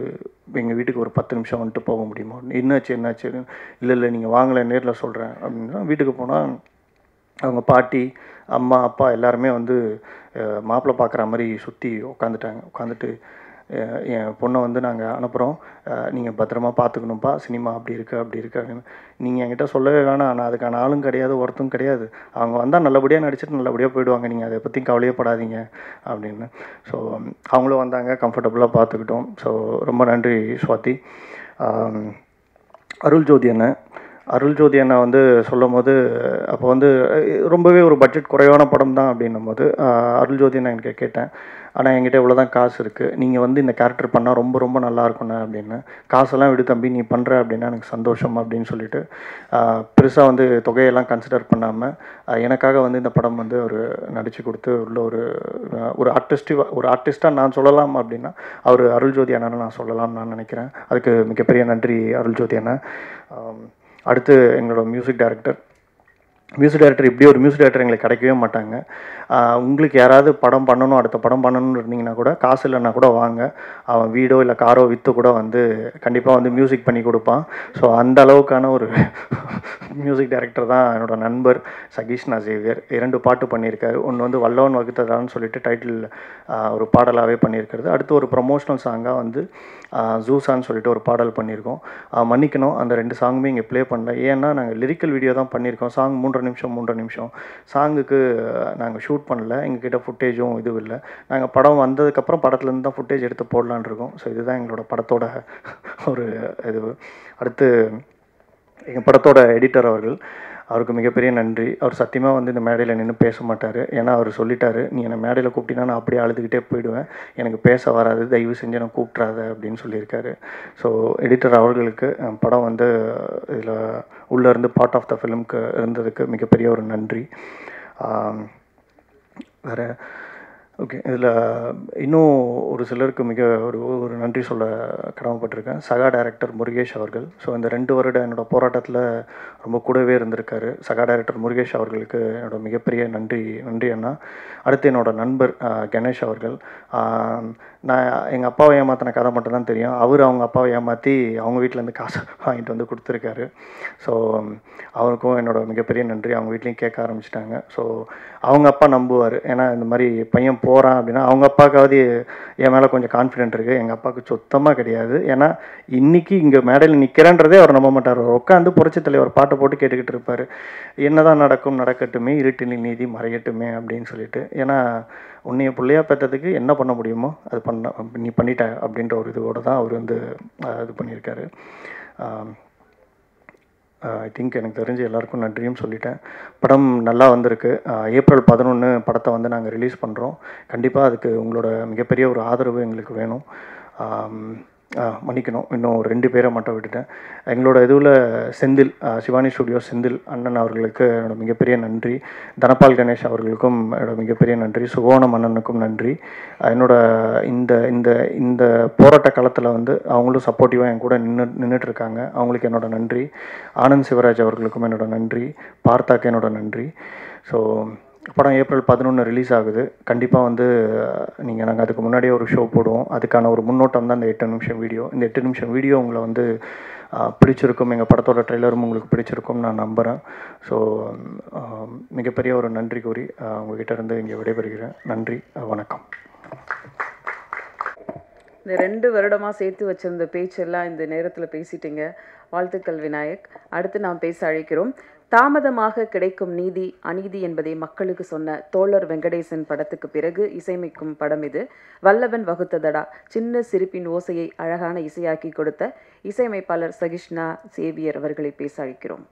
எங்கள் வீட்டுக்கு ஒரு பத்து நிமிஷம் வந்துட்டு போக முடியுமா என்னாச்சு என்னாச்சு இல்லை இல்லை நீங்கள் வாங்கலை நேரில் சொல்கிறேன் அப்படின்னா வீட்டுக்கு போனால் அவங்க பாட்டி அம்மா அப்பா எல்லாருமே வந்து மாப்பிள்ளை பார்க்குற மாதிரி சுற்றி உட்காந்துட்டாங்க உட்காந்துட்டு அஹ், என் பொண்ணை வந்து நாங்கள் அனுப்புகிறோம் நீங்கள் பத்திரமா பார்த்துக்கணும்ப்பா சினிமா அப்படி இருக்கு அப்படி இருக்கு அப்படின்னு நீங்கள் என்கிட்ட சொல்லவே வேணாம் நான் அதுக்கான ஆளும் கிடையாது ஒருத்தும் கிடையாது அவங்க வந்தால் நல்லபடியாக நடிச்சிட்டு நல்லபடியாக போயிடுவாங்க நீங்கள் அதை பற்றி கவலையே படாதீங்க அப்படின்னு ஸோ அவங்களும் வந்தாங்க கம்ஃபர்டபுளாக பார்த்துக்கிட்டோம் ஸோ ரொம்ப நன்றி சுவாதி ஆம், அருள் ஜோதி அண்ணன் அருள் ஜோதி அண்ணா வந்து சொல்லும் போது அப்போ வந்து அஹ், ரொம்பவே ஒரு பட்ஜெட் குறைவான படம் தான் அப்படின்னும் போது ஆஹ், அருள் ஜோதி அண்ணா எனக்கு கேட்டேன் ஆனால் என்கிட்ட இவ்வளோ தான் காசு இருக்குது நீங்கள் வந்து இந்த கேரக்டர் பண்ணால் ரொம்ப ரொம்ப நல்லா இருக்குண்ணே அப்படின்னு காசெல்லாம் விடு தம்பி நீ பண்ணுற அப்படின்னா எனக்கு சந்தோஷம் அப்படின்னு சொல்லிட்டு பெருசாக வந்து தொகையெல்லாம் கன்சிடர் பண்ணாமல் எனக்காக வந்து இந்த படம் வந்து ஒரு நடித்து கொடுத்து உள்ள ஒரு அஹ், ஒரு ஆர்டிஸ்டிவ் ஒரு ஆர்டிஸ்ட்டாக நான் சொல்லலாம் அப்படின்னா அவர் அருள் ஜோதி அண்ணனை நான் சொல்லலாம்னு நான் நினைக்கிறேன் அதுக்கு மிகப்பெரிய நன்றி அருள் ஜோதி அண்ணன் ஆம், அடுத்து எங்களோட மியூசிக் டைரக்டர் மியூசிக் டைரக்டர் இப்படி ஒரு மியூசிக் டைரக்டர் எங்களுக்கு கிடைக்கவே மாட்டாங்க ஆஹ் உங்களுக்கு யாராவது படம் பண்ணணும் அடுத்த படம் பண்ணணும்னு இருந்தீங்கன்னா கூட காசு இல்லைன்னா கூட வாங்க அவன் வீடோ இல்லை காரோ விற்று கூட வந்து கண்டிப்பாக வந்து மியூசிக் பண்ணி கொடுப்பான் ஸோ அந்த அளவுக்கான ஒரு மியூசிக் டைரக்டர் தான் என்னோட நண்பர் சகீஷ் நசேவியர் இரண்டு பாட்டு பண்ணியிருக்காரு ஒன்று வந்து வல்லவன் வகுத்ததான்னு சொல்லிட்டு டைட்டில் ஒரு பாடலாகவே பண்ணியிருக்கிறது அடுத்து ஒரு ப்ரொமோஷனல் சாங்காக வந்து ஜூசான்னு சொல்லிட்டு ஒரு பாடல் பண்ணியிருக்கோம் ஆஹ் மன்னிக்கணும் அந்த ரெண்டு சாங்குமே இங்கே ப்ளே பண்ணல ஏன்னா நாங்கள் லிரிக்கல் வீடியோ தான் பண்ணியிருக்கோம் சாங் மூன்றரை நிமிஷம் மூன்றரை நிமிஷம் சாங்குக்கு நாங்கள் ஷூட் பண்ணல எங்ககிட்ட ஃபுட்டேஜும் இதுவும் இல்லை நாங்கள் படம் வந்ததுக்கப்புறம் படத்துலேருந்து தான் ஃபுட்டேஜ் எடுத்து போடலான்னு இருக்கோம் ஸோ இதுதான் எங்களோட படத்தோட ஒரு இது அடுத்து எங்கள் படத்தோட எடிட்டர் அவர்கள் அவருக்கு மிகப்பெரிய நன்றி அவர் சத்தியமாக வந்து இந்த மேடையில் நின்று பேச மாட்டார் ஏன்னா அவர் சொல்லிட்டாரு நீ என்னை மேடையில் கூப்பிட்டீங்கன்னா நான் அப்படியே அழுதுகிட்டே போயிடுவேன் எனக்கு பேச வராது தயவு செஞ்சு நான் கூப்பிட்றாத அப்படின்னு சொல்லியிருக்காரு ஸோ எடிட்டர் அவர்களுக்கு அஹ், படம் வந்து இதில் உள்ளேருந்து பார்ட் ஆஃப் த ஃபிலிம்க்கு இருந்ததுக்கு மிகப்பெரிய ஒரு நன்றி ஆம், வேற ஓகே இதில் இன்னும் ஒரு சிலருக்கு மிக ஒரு ஒரு நன்றி சொல்ல கடமைப்பட்டிருக்கேன் சகா டைரக்டர் முருகேஷ் அவர்கள் ஸோ இந்த ரெண்டு வருட என்னோட போராட்டத்தில் ரொம்ப கூடவே இருந்திருக்காரு சகா டைரக்டர் முருகேஷ் அவர்களுக்கு என்னோட மிகப்பெரிய நன்றி நன்றி அண்ணா அடுத்து என்னோட நண்பர் ஆஹ், கணேஷ் அவர்கள் ஆஹ், நான் எங்கள் அப்பாவை ஏமாத்தின கதை மட்டும்தான் தெரியும் அவர் அவங்க அப்பாவை ஏமாற்றி அவங்க வீட்டிலேருந்து காசு வாங்கிட்டு வந்து கொடுத்துருக்காரு ஸோ அவருக்கும் என்னோட மிகப்பெரிய நன்றி அவங்க வீட்லேயும் கேட்க ஆரம்பிச்சிட்டாங்க ஸோ அவங்க அப்பா நம்புவார் ஏன்னா இந்த மாதிரி பையன் போகிறான் அப்படின்னா அவங்க அப்பாவுக்காவது என் மேலே கொஞ்சம் கான்ஃபிடென்ட் இருக்குது எங்கள் அப்பாவுக்கு சுத்தமாக கிடையாது ஏன்னா இன்னைக்கு இங்கே மேடையில் நிற்கிறேன்றதே அவர் நம்ப மாட்டார் அவர் உட்காந்து புரட்சி தலைவர் பாட்டை போட்டு கேட்டுக்கிட்டு இருப்பார் என்னதான் நடக்கும் நடக்கட்டுமே இருட்டினில் நீதி மறையட்டுமே அப்படின்னு சொல்லிட்டு ஏன்னா உன்னைய பிள்ளையா பெற்றதுக்கு என்ன பண்ண முடியுமோ அது பண்ண நீ பண்ணிட்ட அப்படின்ற ஒரு இதோட தான் அவர் வந்து அஹ், இது பண்ணியிருக்காரு ஐ திங்க் எனக்கு தெரிஞ்சு எல்லாருக்கும் நன்றியும் சொல்லிட்டேன் படம் நல்லா வந்திருக்கு அஹ், ஏப்ரல் பதினொன்று படத்தை வந்து நாங்கள் ரிலீஸ் பண்ணுறோம் கண்டிப்பாக அதுக்கு உங்களோட மிகப்பெரிய ஒரு ஆதரவு எங்களுக்கு வேணும் ஆம், அஹ், மன்னிக்கணும் இன்னும் ஒரு ரெண்டு பேரை மட்டும் விட்டுட்டேன் எங்களோட இதுவில் செந்தில் அஹ், சிவானி ஸ்டுடியோ செந்தில் அண்ணன் அவர்களுக்கு என்னோட மிகப்பெரிய நன்றி தனபால் கணேஷ் அவர்களுக்கும் என்னோட மிகப்பெரிய நன்றி சுகோணம் அண்ணனுக்கும் நன்றி அஹ், என்னோட இந்த இந்த இந்த போராட்ட காலத்தில் வந்து அவங்களும் சப்போர்ட்டிவாக என் கூட நின்று நின்றுட்டு இருக்காங்க அவங்களுக்கு என்னோட நன்றி ஆனந்த் சிவராஜ் அவர்களுக்கும் என்னோட நன்றி பார்த்தாக்கு என்னோட நன்றி ஸோ படம் ஏப்ரல் பதினொன்று ரிலீஸ் ஆகுது கண்டிப்பாக வந்து நீங்கள் நாங்கள் அதுக்கு முன்னாடியே ஒரு ஷோ போடுவோம் அதுக்கான ஒரு முன்னோட்டம் தான் இந்த எட்டு நிமிஷம் வீடியோ இந்த எட்டு நிமிஷம் வீடியோ உங்களை வந்து ஆஹ், பிடிச்சிருக்கும் எங்கள் படத்தோட ட்ரெய்லரும் உங்களுக்கு பிடிச்சிருக்கும் நான் நம்புகிறேன் ஸோ மிகப்பெரிய ஒரு நன்றி கூறி ஆஹ், உங்ககிட்ட இருந்து இங்கே விடைபெறுகிறேன் நன்றி ஆஹ், வணக்கம் இந்த ரெண்டு வருடமா சேர்த்து வச்சிருந்த பேச்செல்லாம் இந்த நேரத்துல பேசிட்டீங்க வாழ்த்துக்கள் விநாயக் அடுத்து நாம் பேச அழைக்கிறோம் தாமதமாக கிடைக்கும் நீதி அநீதி என்பதை மக்களுக்கு சொன்ன தோழர் வெங்கடேசன் படத்துக்கு பிறகு இசையமைக்கும் படம் இது வல்லவன் வகுத்ததடா சின்ன சிரிப்பின் ஓசையை அழகான இசையாக்கி கொடுத்த இசையமைப்பாளர் சகிஷ்ணா சேவியர் அவர்களை பேச அழைக்கிறோம்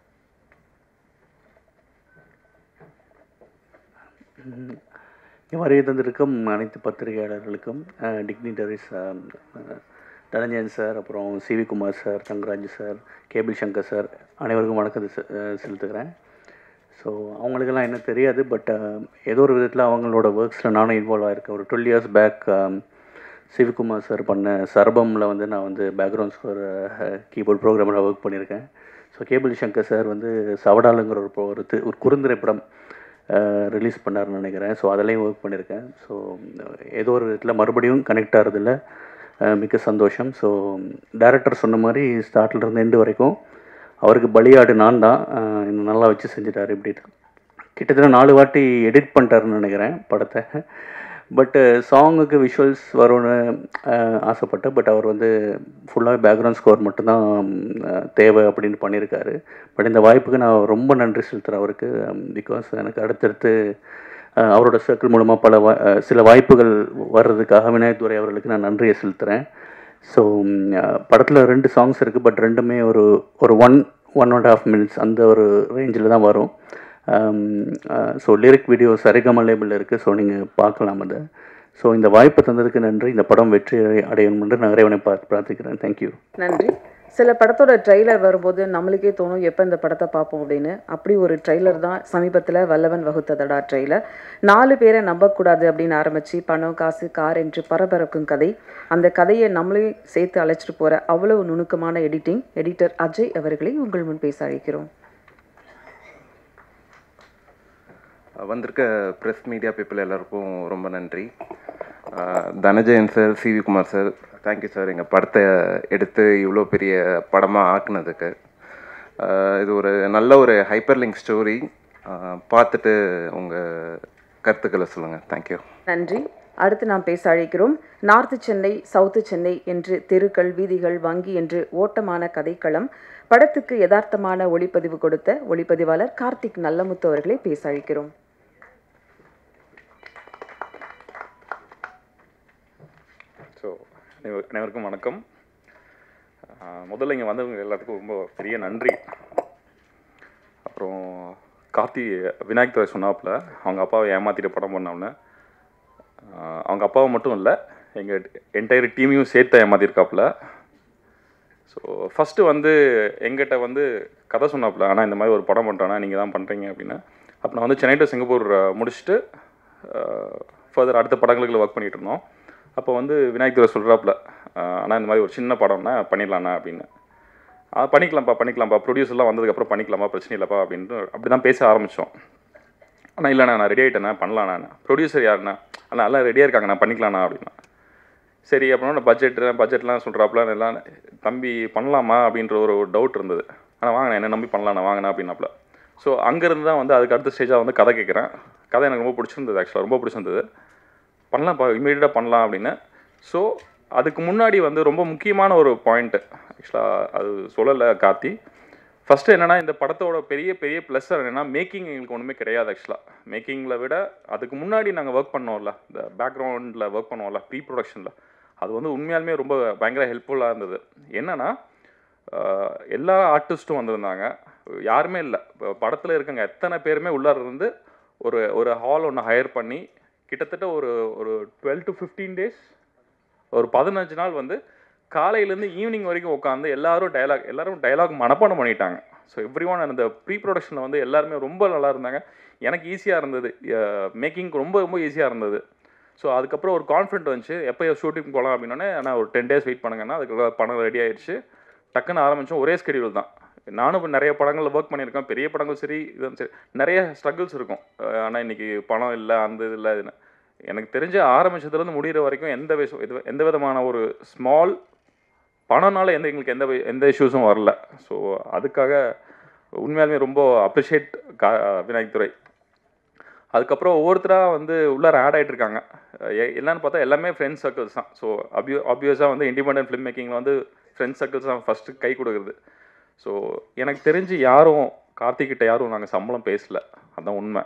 இங்கே வருகை தந்திருக்கும் அனைத்து பத்திரிகையாளர்களுக்கும் டிக்னிட்டரிஸ் தனஞ்சயன் சார் அப்புறம் C V Kumar sir Thangaraj sir cable Shankar sir அனைவருக்கும் வணக்கத்தை செ- அஹ் செலுத்துக்கிறேன் ஸோ அவங்களுக்கெல்லாம் என்ன தெரியாது பட் ஏதோ ஒரு விதத்தில் அவங்களோட ஒர்க்ஸில் நானும் இன்வால்வ் ஆயிருக்கேன் ஒரு twelve years back Sivakumar sir பண்ண சர்பமில் வந்து நான் வந்து பேக்ரவுண்ட் ஸ்கோர் கீபோர்ட் ப்ரோக்ராமில் ஒர்க் பண்ணியிருக்கேன் ஸோ கேபிள் சங்கர் சார் வந்து சவடாலுங்கிற ஒரு pro- ஒரு தி- ஒரு குறுந்திரைப்படம் ரிலீஸ் பண்ணாருன்னு நினைக்கிறேன் ஸோ அதிலையும் ஒர்க் பண்ணியிருக்கேன் ஸோ ஏதோ ஒரு விதத்தில் மறுபடியும் கனெக்ட் ஆகிறதுல அஹ் மிக்க சந்தோஷம் ஸோ டேரக்டர் சொன்ன மாதிரி ஸ்டார்ட்ல இருந்து எண்டு வரைக்கும் அவருக்கு பலியாடு நான் தான் அஹ் என்னை நல்லா வச்சு செஞ்சுட்டாரு இப்படி கிட்டத்தட்ட நாலு வாட்டி எடிட் பண்ணிட்டாருன்னு நினைக்கிறேன் படத்தை பட்டு சாங்குக்கு விஷுவல்ஸ் வரும்னு அஹ், ஆசைப்பட்டேன் பட் அவர் வந்து ஃபுல்லாக பேக்ரவுண்ட் ஸ்கோர் மட்டும்தான் அஹ், தேவை அப்படின்னு பண்ணியிருக்காரு பட் இந்த வாய்ப்புக்கு நான் ரொம்ப நன்றி செலுத்துகிறேன் அவருக்கு பிகாஸ் எனக்கு அடுத்தடுத்து அஹ், அவரோட சர்க்கிள் மூலமாக பல வா அஹ், சில வாய்ப்புகள் வர்றதுக்காக விநாயக் துரை அவர்களுக்கு நான் நன்றியை செலுத்துகிறேன் ஸோ படத்தில் ரெண்டு சாங்ஸ் இருக்குது பட் ரெண்டுமே ஒரு ஒரு one one and half minutes அந்த ஒரு ரேஞ்சில் தான் வரும் ஸோ லிரிக் வீடியோ சரிகம லேபிளில் இருக்குது ஸோ நீங்கள் பார்க்கலாம் அதை ஸோ இந்த வாய்ப்பு தந்ததுக்கு நன்றி இந்த படம் வெற்றி அடையணும் என்று நான் இறைவனை பார்த்து பிரார்த்திக்கிறேன் தேங்க்யூ நன்றி சில படத்தோட ட்ரெய்லர் வரும்போது நம்மளுக்கே தோணும் எப்போ இந்த படத்தை பார்ப்போம் அப்படின்னு அப்படி ஒரு ட்ரெய்லர் தான் சமீபத்தில் வல்லவன் வகுத்ததடா ட்ரெய்லர் நாலு பேரை நம்பக்கூடாது அப்படின்னு ஆரம்பித்து பணம் காசு கார் என்று பரபரக்கும் கதை அந்த கதையை நம்மளே சேர்த்து அழைச்சிட்டு போகிற அவ்வளவு நுணுக்கமான எடிட்டிங் எடிட்டர் அஜய் அவர்களை உங்கள் முன் பேச அழைக்கிறோம் வந்திருக்க ப்ரெஸ் மீடியா பீப்புள் எல்லாருக்கும் ரொம்ப நன்றி அஹ் Dhananjayan sir C V Kumar sir thank you sir எங்கள் படத்தை எடுத்து இவ்வளோ பெரிய படமாக ஆக்குனதுக்கு அஹ் இது ஒரு நல்ல ஒரு ஹைப்பர் லிங்க் ஸ்டோரி பார்த்துட்டு உங்கள் கருத்துக்களை சொல்லுங்கள் தேங்க்யூ நன்றி அடுத்து நாம் பேச அழைக்கிறோம் நார்த்து சென்னை சவுத்து சென்னை என்று தெருக்கள் வீதிகள் வங்கி என்று ஓட்டமான கதைக்களம் படத்துக்கு யதார்த்தமான ஒளிப்பதிவு கொடுத்த ஒளிப்பதிவாளர் கார்த்திக் நல்லமுத்து அவர்களை பேச அழைக்கிறோம் ஸோ அனைவருக்கும் வணக்கம் ஆஹ் முதல்ல இங்கே வந்தவங்க எல்லாத்துக்கும் ரொம்ப பெரிய நன்றி அப்புறம் கார்த்தி விநாயக் துறை சொன்னாப்புல அவங்க அப்பாவை ஏமாத்திட்டு படம் பண்ணவொன்னே அவங்க அப்பாவை மட்டும் இல்லை எங்கள் என்டையர் டீமையும் சேர்த்து ஏமாத்திருக்காப்புல ஸோ ஃபஸ்ட்டு வந்து எங்கிட்ட வந்து கதை சொன்னாப்புல ஆனால் இந்த மாதிரி ஒரு படம் பண்ணுறேன்னா நீங்கள் தான் பண்ணுறீங்க அப்படின்னு அப்போ நான் வந்து சென்னை டு சிங்கப்பூர் அஹ், முடிச்சுட்டு ஃபர்தர் அடுத்த படங்களுக்கு ஒர்க் பண்ணிகிட்டு இருந்தோம் அப்போ வந்து விநாயக் துரை சொல்கிறாப்புல ஆனால் இந்த மாதிரி ஒரு சின்ன படம்னா பண்ணிடலாண்ணா அப்படின்னு ஆ பண்ணிக்கலாம்ப்பா பண்ணிக்கலாம்ப்பா ப்ரொடியூசர்லாம் வந்ததுக்கப்புறம் பண்ணிக்கலாமா பிரச்சனை இல்லைப்பா அப்படின்ட்டு அப்படி தான் பேச ஆரம்பித்தோம் ஆனால் இல்லைண்ணா நான் ரெடி ஆகிட்டேண்ணா பண்ணலாண்ணா ப்ரொடியூசர் யாருண்ணா அண்ணா எல்லாம் ரெடியாக இருக்காங்க நான் பண்ணிக்கலாண்ணா அப்படின்னா சரி அப்புறம் பட்ஜெட் பட்ஜெட்லாம் சொல்கிறாப்புல எல்லாம் தம்பி பண்ணலாமா அப்படின்ற ஒரு டவுட் இருந்தது ஆனால் வாங்கண்ணா என்ன நம்பி பண்ணலாண்ணா வாங்கண்ணா அப்படின்னாப்புல ஸோ அங்கேருந்து தான் வந்து அதுக்கு அடுத்த ஸ்டேஜாக வந்து கதை கேட்குறேன் கதை எனக்கு ரொம்ப பிடிச்சிருந்தது ஆக்சுவலாக ரொம்ப பிடிச்சிருந்தது பண்ணலாம்ப்பா இமீடியட்டாக பண்ணலாம் அப்படின்னு ஸோ அதுக்கு முன்னாடி வந்து ரொம்ப முக்கியமான ஒரு பாயிண்ட்டு ஆக்சுவலாக அது சொல்லலை கார்த்தி ஃபஸ்ட்டு என்னென்னா இந்த படத்தோட பெரிய பெரிய ப்ளஸ் என்னென்னா மேக்கிங் எங்களுக்கு ஒன்றுமே கிடையாது ஆக்சுவலாக மேக்கிங்கில் விட அதுக்கு முன்னாடி நாங்கள் ஒர்க் பண்ணோம்ல இந்த பேக்ரவுண்டில் ஒர்க் பண்ணுவோம்ல ப்ரீ ப்ரொடக்ஷனில் அது வந்து உண்மையாலுமே ரொம்ப பயங்கர ஹெல்ப்ஃபுல்லாக இருந்தது என்னென்னா ஆஹ், எல்லா ஆர்டிஸ்ட்டும் வந்திருந்தாங்க யாருமே இல்லை படத்தில் இருக்கங்க எத்தனை பேருமே உள்ளார இருந்து ஒரு ஒரு ஹால் ஒன்று ஹையர் பண்ணி கிட்டத்தட்ட ஒரு ஒரு டுவெல் டு ஃபிஃப்டீன் டேஸ் ஒரு பதினஞ்சு நாள் வந்து காலையிலேருந்து ஈவினிங் வரைக்கும் உட்காந்து எல்லாரும் டயலாக் எல்லாரும் டயலாக் மனப்பாடம் பண்ணிட்டாங்க ஸோ எவ்ரி ஒன் அந்த ப்ரீ ப்ரொடக்ஷனில் வந்து எல்லாருமே ரொம்ப நல்லா இருந்தாங்க எனக்கு ஈஸியாக இருந்தது மேக்கிங் ரொம்ப ரொம்ப ஈஸியாக இருந்தது ஸோ அதுக்கப்புறம் ஒரு கான்ஃபிடென்ட் வந்துச்சு எப்போ ஷூட்டிங் போகலாம் அப்படின்னோடனே நான் ஒரு டென் டேஸ் வெயிட் பண்ணுங்கன்னா அதுக்கு பணம் ரெடி ஆயிடுச்சு டக்குன்னு ஆரம்பித்தோம் ஒரே ஸ்கெடியூல் தான் நானும் இப்ப நிறைய படங்களில் ஒர்க் பண்ணியிருக்கேன் பெரிய படங்கள் சரி இதுவும் சரி நிறைய ஸ்ட்ரகிள்ஸ் இருக்கும் ஆனால் இன்னைக்கு பணம் இல்லை அந்த இது இல்லை இதுன்னு எனக்கு தெரிஞ்ச ஆரம்பிச்சதுலேருந்து முடிகிற வரைக்கும் எந்த விஷயம் இது எந்த விதமான ஒரு ஸ்மால் பணம்னால எந்த எங்களுக்கு எந்த வி- எந்த இஷ்யூஸும் வரல ஸோ அதுக்காக உண்மையாலுமே ரொம்ப அப்ரிஷியேட் கா விநாயக் துரை அதுக்கப்புறம் ஒவ்வொருத்தராக வந்து உள்ளார ஆட் ஆகிட்டு இருக்காங்க எ- என்னன்னு பார்த்தா எல்லாமே ஃப்ரெண்ட்ஸ் சர்க்கிள்ஸ் தான் ஸோ அப்யூ ஆப்வியஸாக வந்து இண்டிபெண்டன்ட் ஃபிலிம் மேக்கிங்கில் வந்து ஃப்ரெண்ட்ஸ் சர்க்கிள்ஸ் தான் ஃபஸ்ட்டு கை கொடுக்குறது ஸோ எனக்கு தெரிஞ்சு யாரும் கார்த்திக்கிட்ட யாரும் நாங்கள் சம்பளம் பேசல அதான் உண்மை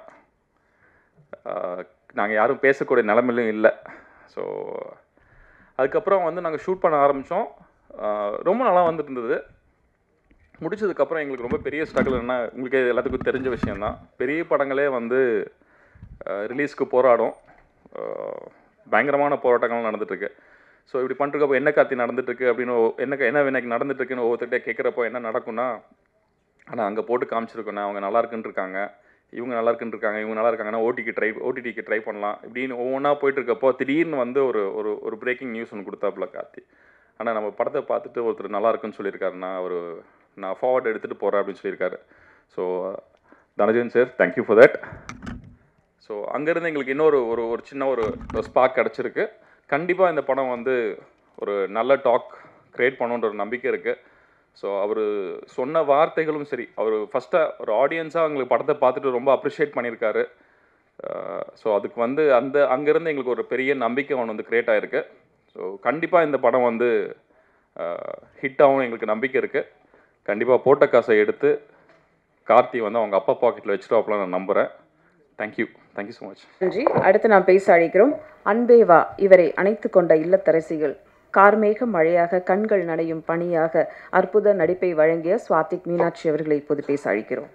நாங்கள் யாரும் பேசக்கூடிய நிலமையிலும் இல்லை ஸோ அதுக்கப்புறம் வந்து நாங்கள் ஷூட் பண்ண ஆரம்பித்தோம் ரொம்ப நல்லா வந்துட்டு இருந்தது முடிச்சதுக்கப்புறம் எங்களுக்கு ரொம்ப பெரிய ஸ்ட்ரகிள் என்ன உங்களுக்கு எல்லாத்துக்கும் தெரிஞ்ச விஷயந்தான் பெரிய படங்களே வந்து ரிலீஸ்க்கு போராடும் அஹ், பயங்கரமான போராட்டங்கள் நடந்துட்டுருக்கு ஸோ இப்படி பண்ணிருக்கப்போ என்ன கார்த்தி நடந்துட்டுருக்கு அப்படின்னு ஒ- என்ன க- என்ன இன்னைக்கு நடந்துட்டுருக்குன்னு ஒவ்வொருத்தர்கிட்ட கேட்குறப்போ என்ன நடக்கும்னா ஆனால் அங்கே போட்டு காமிச்சிருக்கோண்ணே அவங்க நல்லா இருக்குன்னு இருக்காங்க இவங்க நல்லா இருக்குன்னு இருக்காங்க இவங்க நல்லா இருக்காங்கன்னா ஓடிக்கு ட்ரை ஓடிடிக்கு ட்ரை பண்ணலாம் இப்படின்னு ஒவ்வொன்றா போயிட்டு இருக்கப்போ திடீர்னு வந்து ஒரு ஒரு ஒரு பிரேக்கிங் நியூஸ் ஒன்று கொடுத்தாப்புல கார்த்தி ஆனால் நம்ம படத்தை பார்த்துட்டு ஒருத்தர் நல்லா இருக்குன்னு சொல்லியிருக்காருன்னா அவர் நான் ஃபார்வர்ட் எடுத்துகிட்டு போகிறேன் அப்படின்னு சொல்லியிருக்காரு so Dhananjayan sir thank you for that so அங்கேருந்து எங்களுக்கு இன்னொரு ஒரு ஒரு சின்ன ஒரு ஸ்பார்க் கிடச்சிருக்கு கண்டிப்பாக இந்த படம் வந்து ஒரு நல்ல டாக் க்ரியேட் பண்ணுன்ற ஒரு நம்பிக்கை இருக்குது ஸோ அவர் சொன்ன வார்த்தைகளும் சரி அவர் ஃபஸ்ட்டாக ஒரு ஆடியன்ஸாக அவங்களுக்கு படத்தை பார்த்துட்டு ரொம்ப அப்ரிஷியேட் பண்ணியிருக்காரு ஸோ அதுக்கு வந்து அந்த அங்கேருந்து எங்களுக்கு ஒரு பெரிய நம்பிக்கை ஒன்று வந்து க்ரியேட் ஆகிருக்கு ஸோ கண்டிப்பாக இந்த படம் வந்து ஹிட் ஆகும் எங்களுக்கு நம்பிக்கை இருக்குது கண்டிப்பாக போட்ட காசை எடுத்து கார்த்தி வந்து அவங்க அப்பா பாக்கெட்டில் வச்சுட்டு நான் நம்புகிறேன் தேங்க்யூ தேங்க்யூ ஸோ மச் நன்றி அடுத்து நாம் பேச அழைக்கிறோம் அன்பேவா இவரை அணைத்து கொண்ட இல்லத்தரசிகள் கார்மேக மழையாக கண்கள் நனையும் பணியாக அற்புத நடிப்பை வழங்கிய சுவாதிக் மீனாட்சி அவர்களை இப்போது பேச அழைக்கிறோம்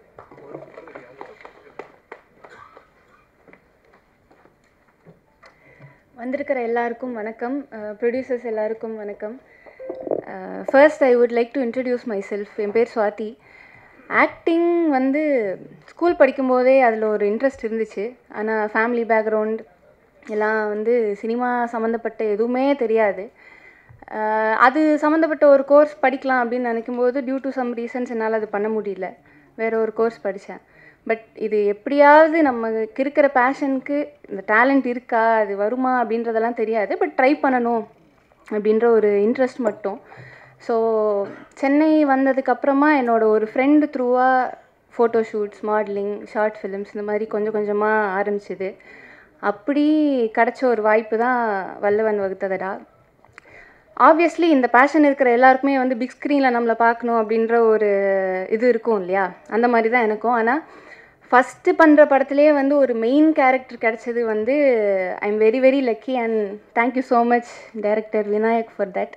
வந்திருக்கிற எல்லாருக்கும் வணக்கம் ப்ரொடியூசர்ஸ் எல்லாருக்கும் வணக்கம் first I would like to introduce myself என் பேர் சுவாதி ஆக்டிங் வந்து ஸ்கூல் படிக்கும்போதே அதில் ஒரு இன்ட்ரெஸ்ட் இருந்துச்சு ஆனால் ஃபேமிலி பேக்ரவுண்ட் எல்லாம் வந்து சினிமா சம்மந்தப்பட்ட எதுவுமே தெரியாது அஹ், அது சம்மந்தப்பட்ட ஒரு கோர்ஸ் படிக்கலாம் அப்படின்னு நினைக்கும்போது டியூ டு சம் ரீசன்ஸ் என்னால் அது பண்ண முடியல வேற ஒரு கோர்ஸ் படித்தேன் பட் இது எப்படியாவது நமக்கு இருக்கிற பேஷனுக்கு இந்த டேலண்ட் இருக்கா அது வருமா அப்படின்றதெல்லாம் தெரியாது பட் ட்ரை பண்ணணும் அப்படின்ற ஒரு இன்ட்ரெஸ்ட் மட்டும் ஸோ சென்னை வந்ததுக்கப்புறமா என்னோட ஒரு ஃப்ரெண்டு த்ரூவாக photo shoots modelling short films இந்த மாதிரி கொஞ்சம் கொஞ்சமாக ஆரம்பிச்சுது அப்படி கிடச்ச ஒரு வாய்ப்பு தான் வல்லவன் வகுத்ததடா ஆப்வியஸ்லி இந்த பேஷன் இருக்கிற எல்லாருக்குமே வந்து பிக் ஸ்க்ரீனில் நம்மளை பார்க்கணும் அப்படின்ற ஒரு இது இருக்கும் இல்லையா அந்த மாதிரி தான் எனக்கும் ஆனால் ஃபஸ்ட்டு பண்ணுற படத்துலேயே வந்து ஒரு மெயின் கேரக்டர் கிடச்சது வந்து I am very very lucky and thank you so much director Vinayak for that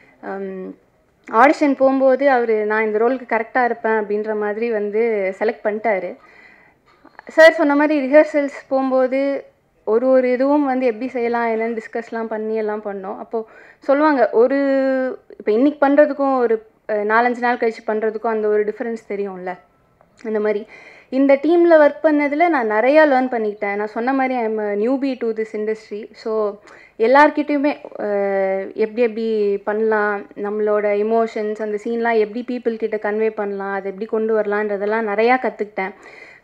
audition போகும்போது அவர் நான் இந்த ரோலுக்கு கரெக்டாக இருப்பேன் அப்படின்ற மாதிரி வந்து செலக்ட் பண்ணிட்டாரு சார் சொன்ன மாதிரி ரிஹர்சல்ஸ் போகும்போது ஒரு ஒரு இதுவும் வந்து எப்படி செய்யலாம் என்னென்னு டிஸ்கஸ்லாம் பண்ணி எல்லாம் பண்ணோம் அப்போது சொல்லுவாங்க ஒரு இப்போ இன்னைக்கு பண்ணுறதுக்கும் ஒரு அஹ், நாலஞ்சு நாள் கழிச்சு பண்ணுறதுக்கும் அந்த ஒரு டிஃப்ரென்ஸ் தெரியும்ல அந்த மாதிரி இந்த டீமில் ஒர்க் பண்ணதில் நான் நிறையா லேர்ன் பண்ணிக்கிட்டேன் நான் சொன்ன மாதிரி I'm newbie to this industry so எல்லார்கிட்டேயுமே எப்படி எப்படி பண்ணலாம் நம்மளோட இமோஷன்ஸ் அந்த சீன்லாம் எப்படி people கிட்ட கன்வே பண்ணலாம் அதை எப்படி கொண்டு வரலான்றதெல்லாம் நிறையா கற்றுக்கிட்டேன்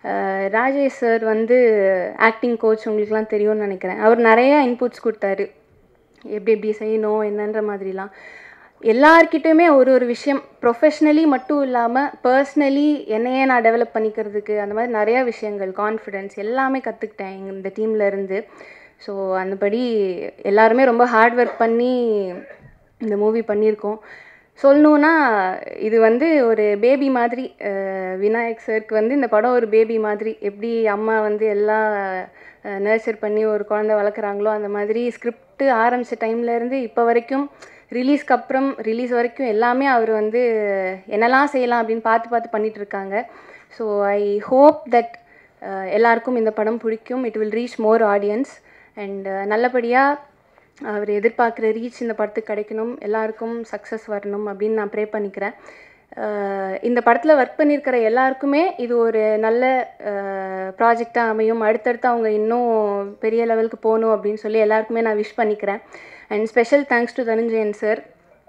ராஜேஷ் சார் வந்து ஆக்டிங் கோச் உங்களுக்குலாம் தெரியும்னு நினைக்கிறேன் அவர் நிறையா இன்புட்ஸ் கொடுத்தாரு எப்படி எப்படி செய்யணும் என்னன்ற மாதிரிலாம் எல்லார்கிட்டயுமே ஒரு ஒரு விஷயம் ப்ரொஃபஷ்னலி மட்டும் இல்லாமல் பர்சனலி என்னையே நான் டெவலப் பண்ணிக்கிறதுக்கு அந்த மாதிரி நிறையா விஷயங்கள் கான்ஃபிடென்ஸ் எல்லாமே கற்றுக்கிட்டேன் எங்க இந்த டீமில் இருந்து ஸோ அந்தபடி எல்லாருமே ரொம்ப ஹார்ட் ஒர்க் பண்ணி இந்த மூவி பண்ணியிருக்கோம் சொல்லணுன்னா இது வந்து ஒரு பேபி மாதிரி அஹ், விநாயக் சருக்கு வந்து இந்த படம் ஒரு பேபி மாதிரி எப்படி அம்மா வந்து எல்லாம் நர்ச்சர் பண்ணி ஒரு குழந்தை வளர்க்குறாங்களோ அந்த மாதிரி ஸ்கிரிப்ட் ஆரம்பித்த டைம்லேருந்து இப்போ வரைக்கும் ரிலீஸ்க்கு அப்புறம் ரிலீஸ் வரைக்கும் எல்லாமே அவர் வந்து என்னெல்லாம் செய்யலாம் அப்படின்னு பார்த்து பார்த்து பண்ணிட்டு இருக்காங்க ஸோ ஐ ஹோப் தட் எல்லாருக்கும் இந்த படம் பிடிக்கும் it will reach more audience and நல்லபடியாக அவர் எதிர்பார்க்குற ரீச் இந்த படத்துக்கு கிடைக்கணும் எல்லாருக்கும் சக்ஸஸ் வரணும் அப்படின்னு நான் ப்ரே பண்ணிக்கிறேன் அஹ் இந்த படத்தில் ஒர்க் பண்ணியிருக்கிற எல்லாருக்குமே இது ஒரு நல்ல ப்ராஜெக்டாக அமையும் அடுத்தடுத்து அவங்க இன்னும் பெரிய லெவலுக்கு போகணும் அப்படின்னு சொல்லி எல்லாருக்குமே நான் விஷ் பண்ணிக்கிறேன் and special thanks to Dhananjayan sir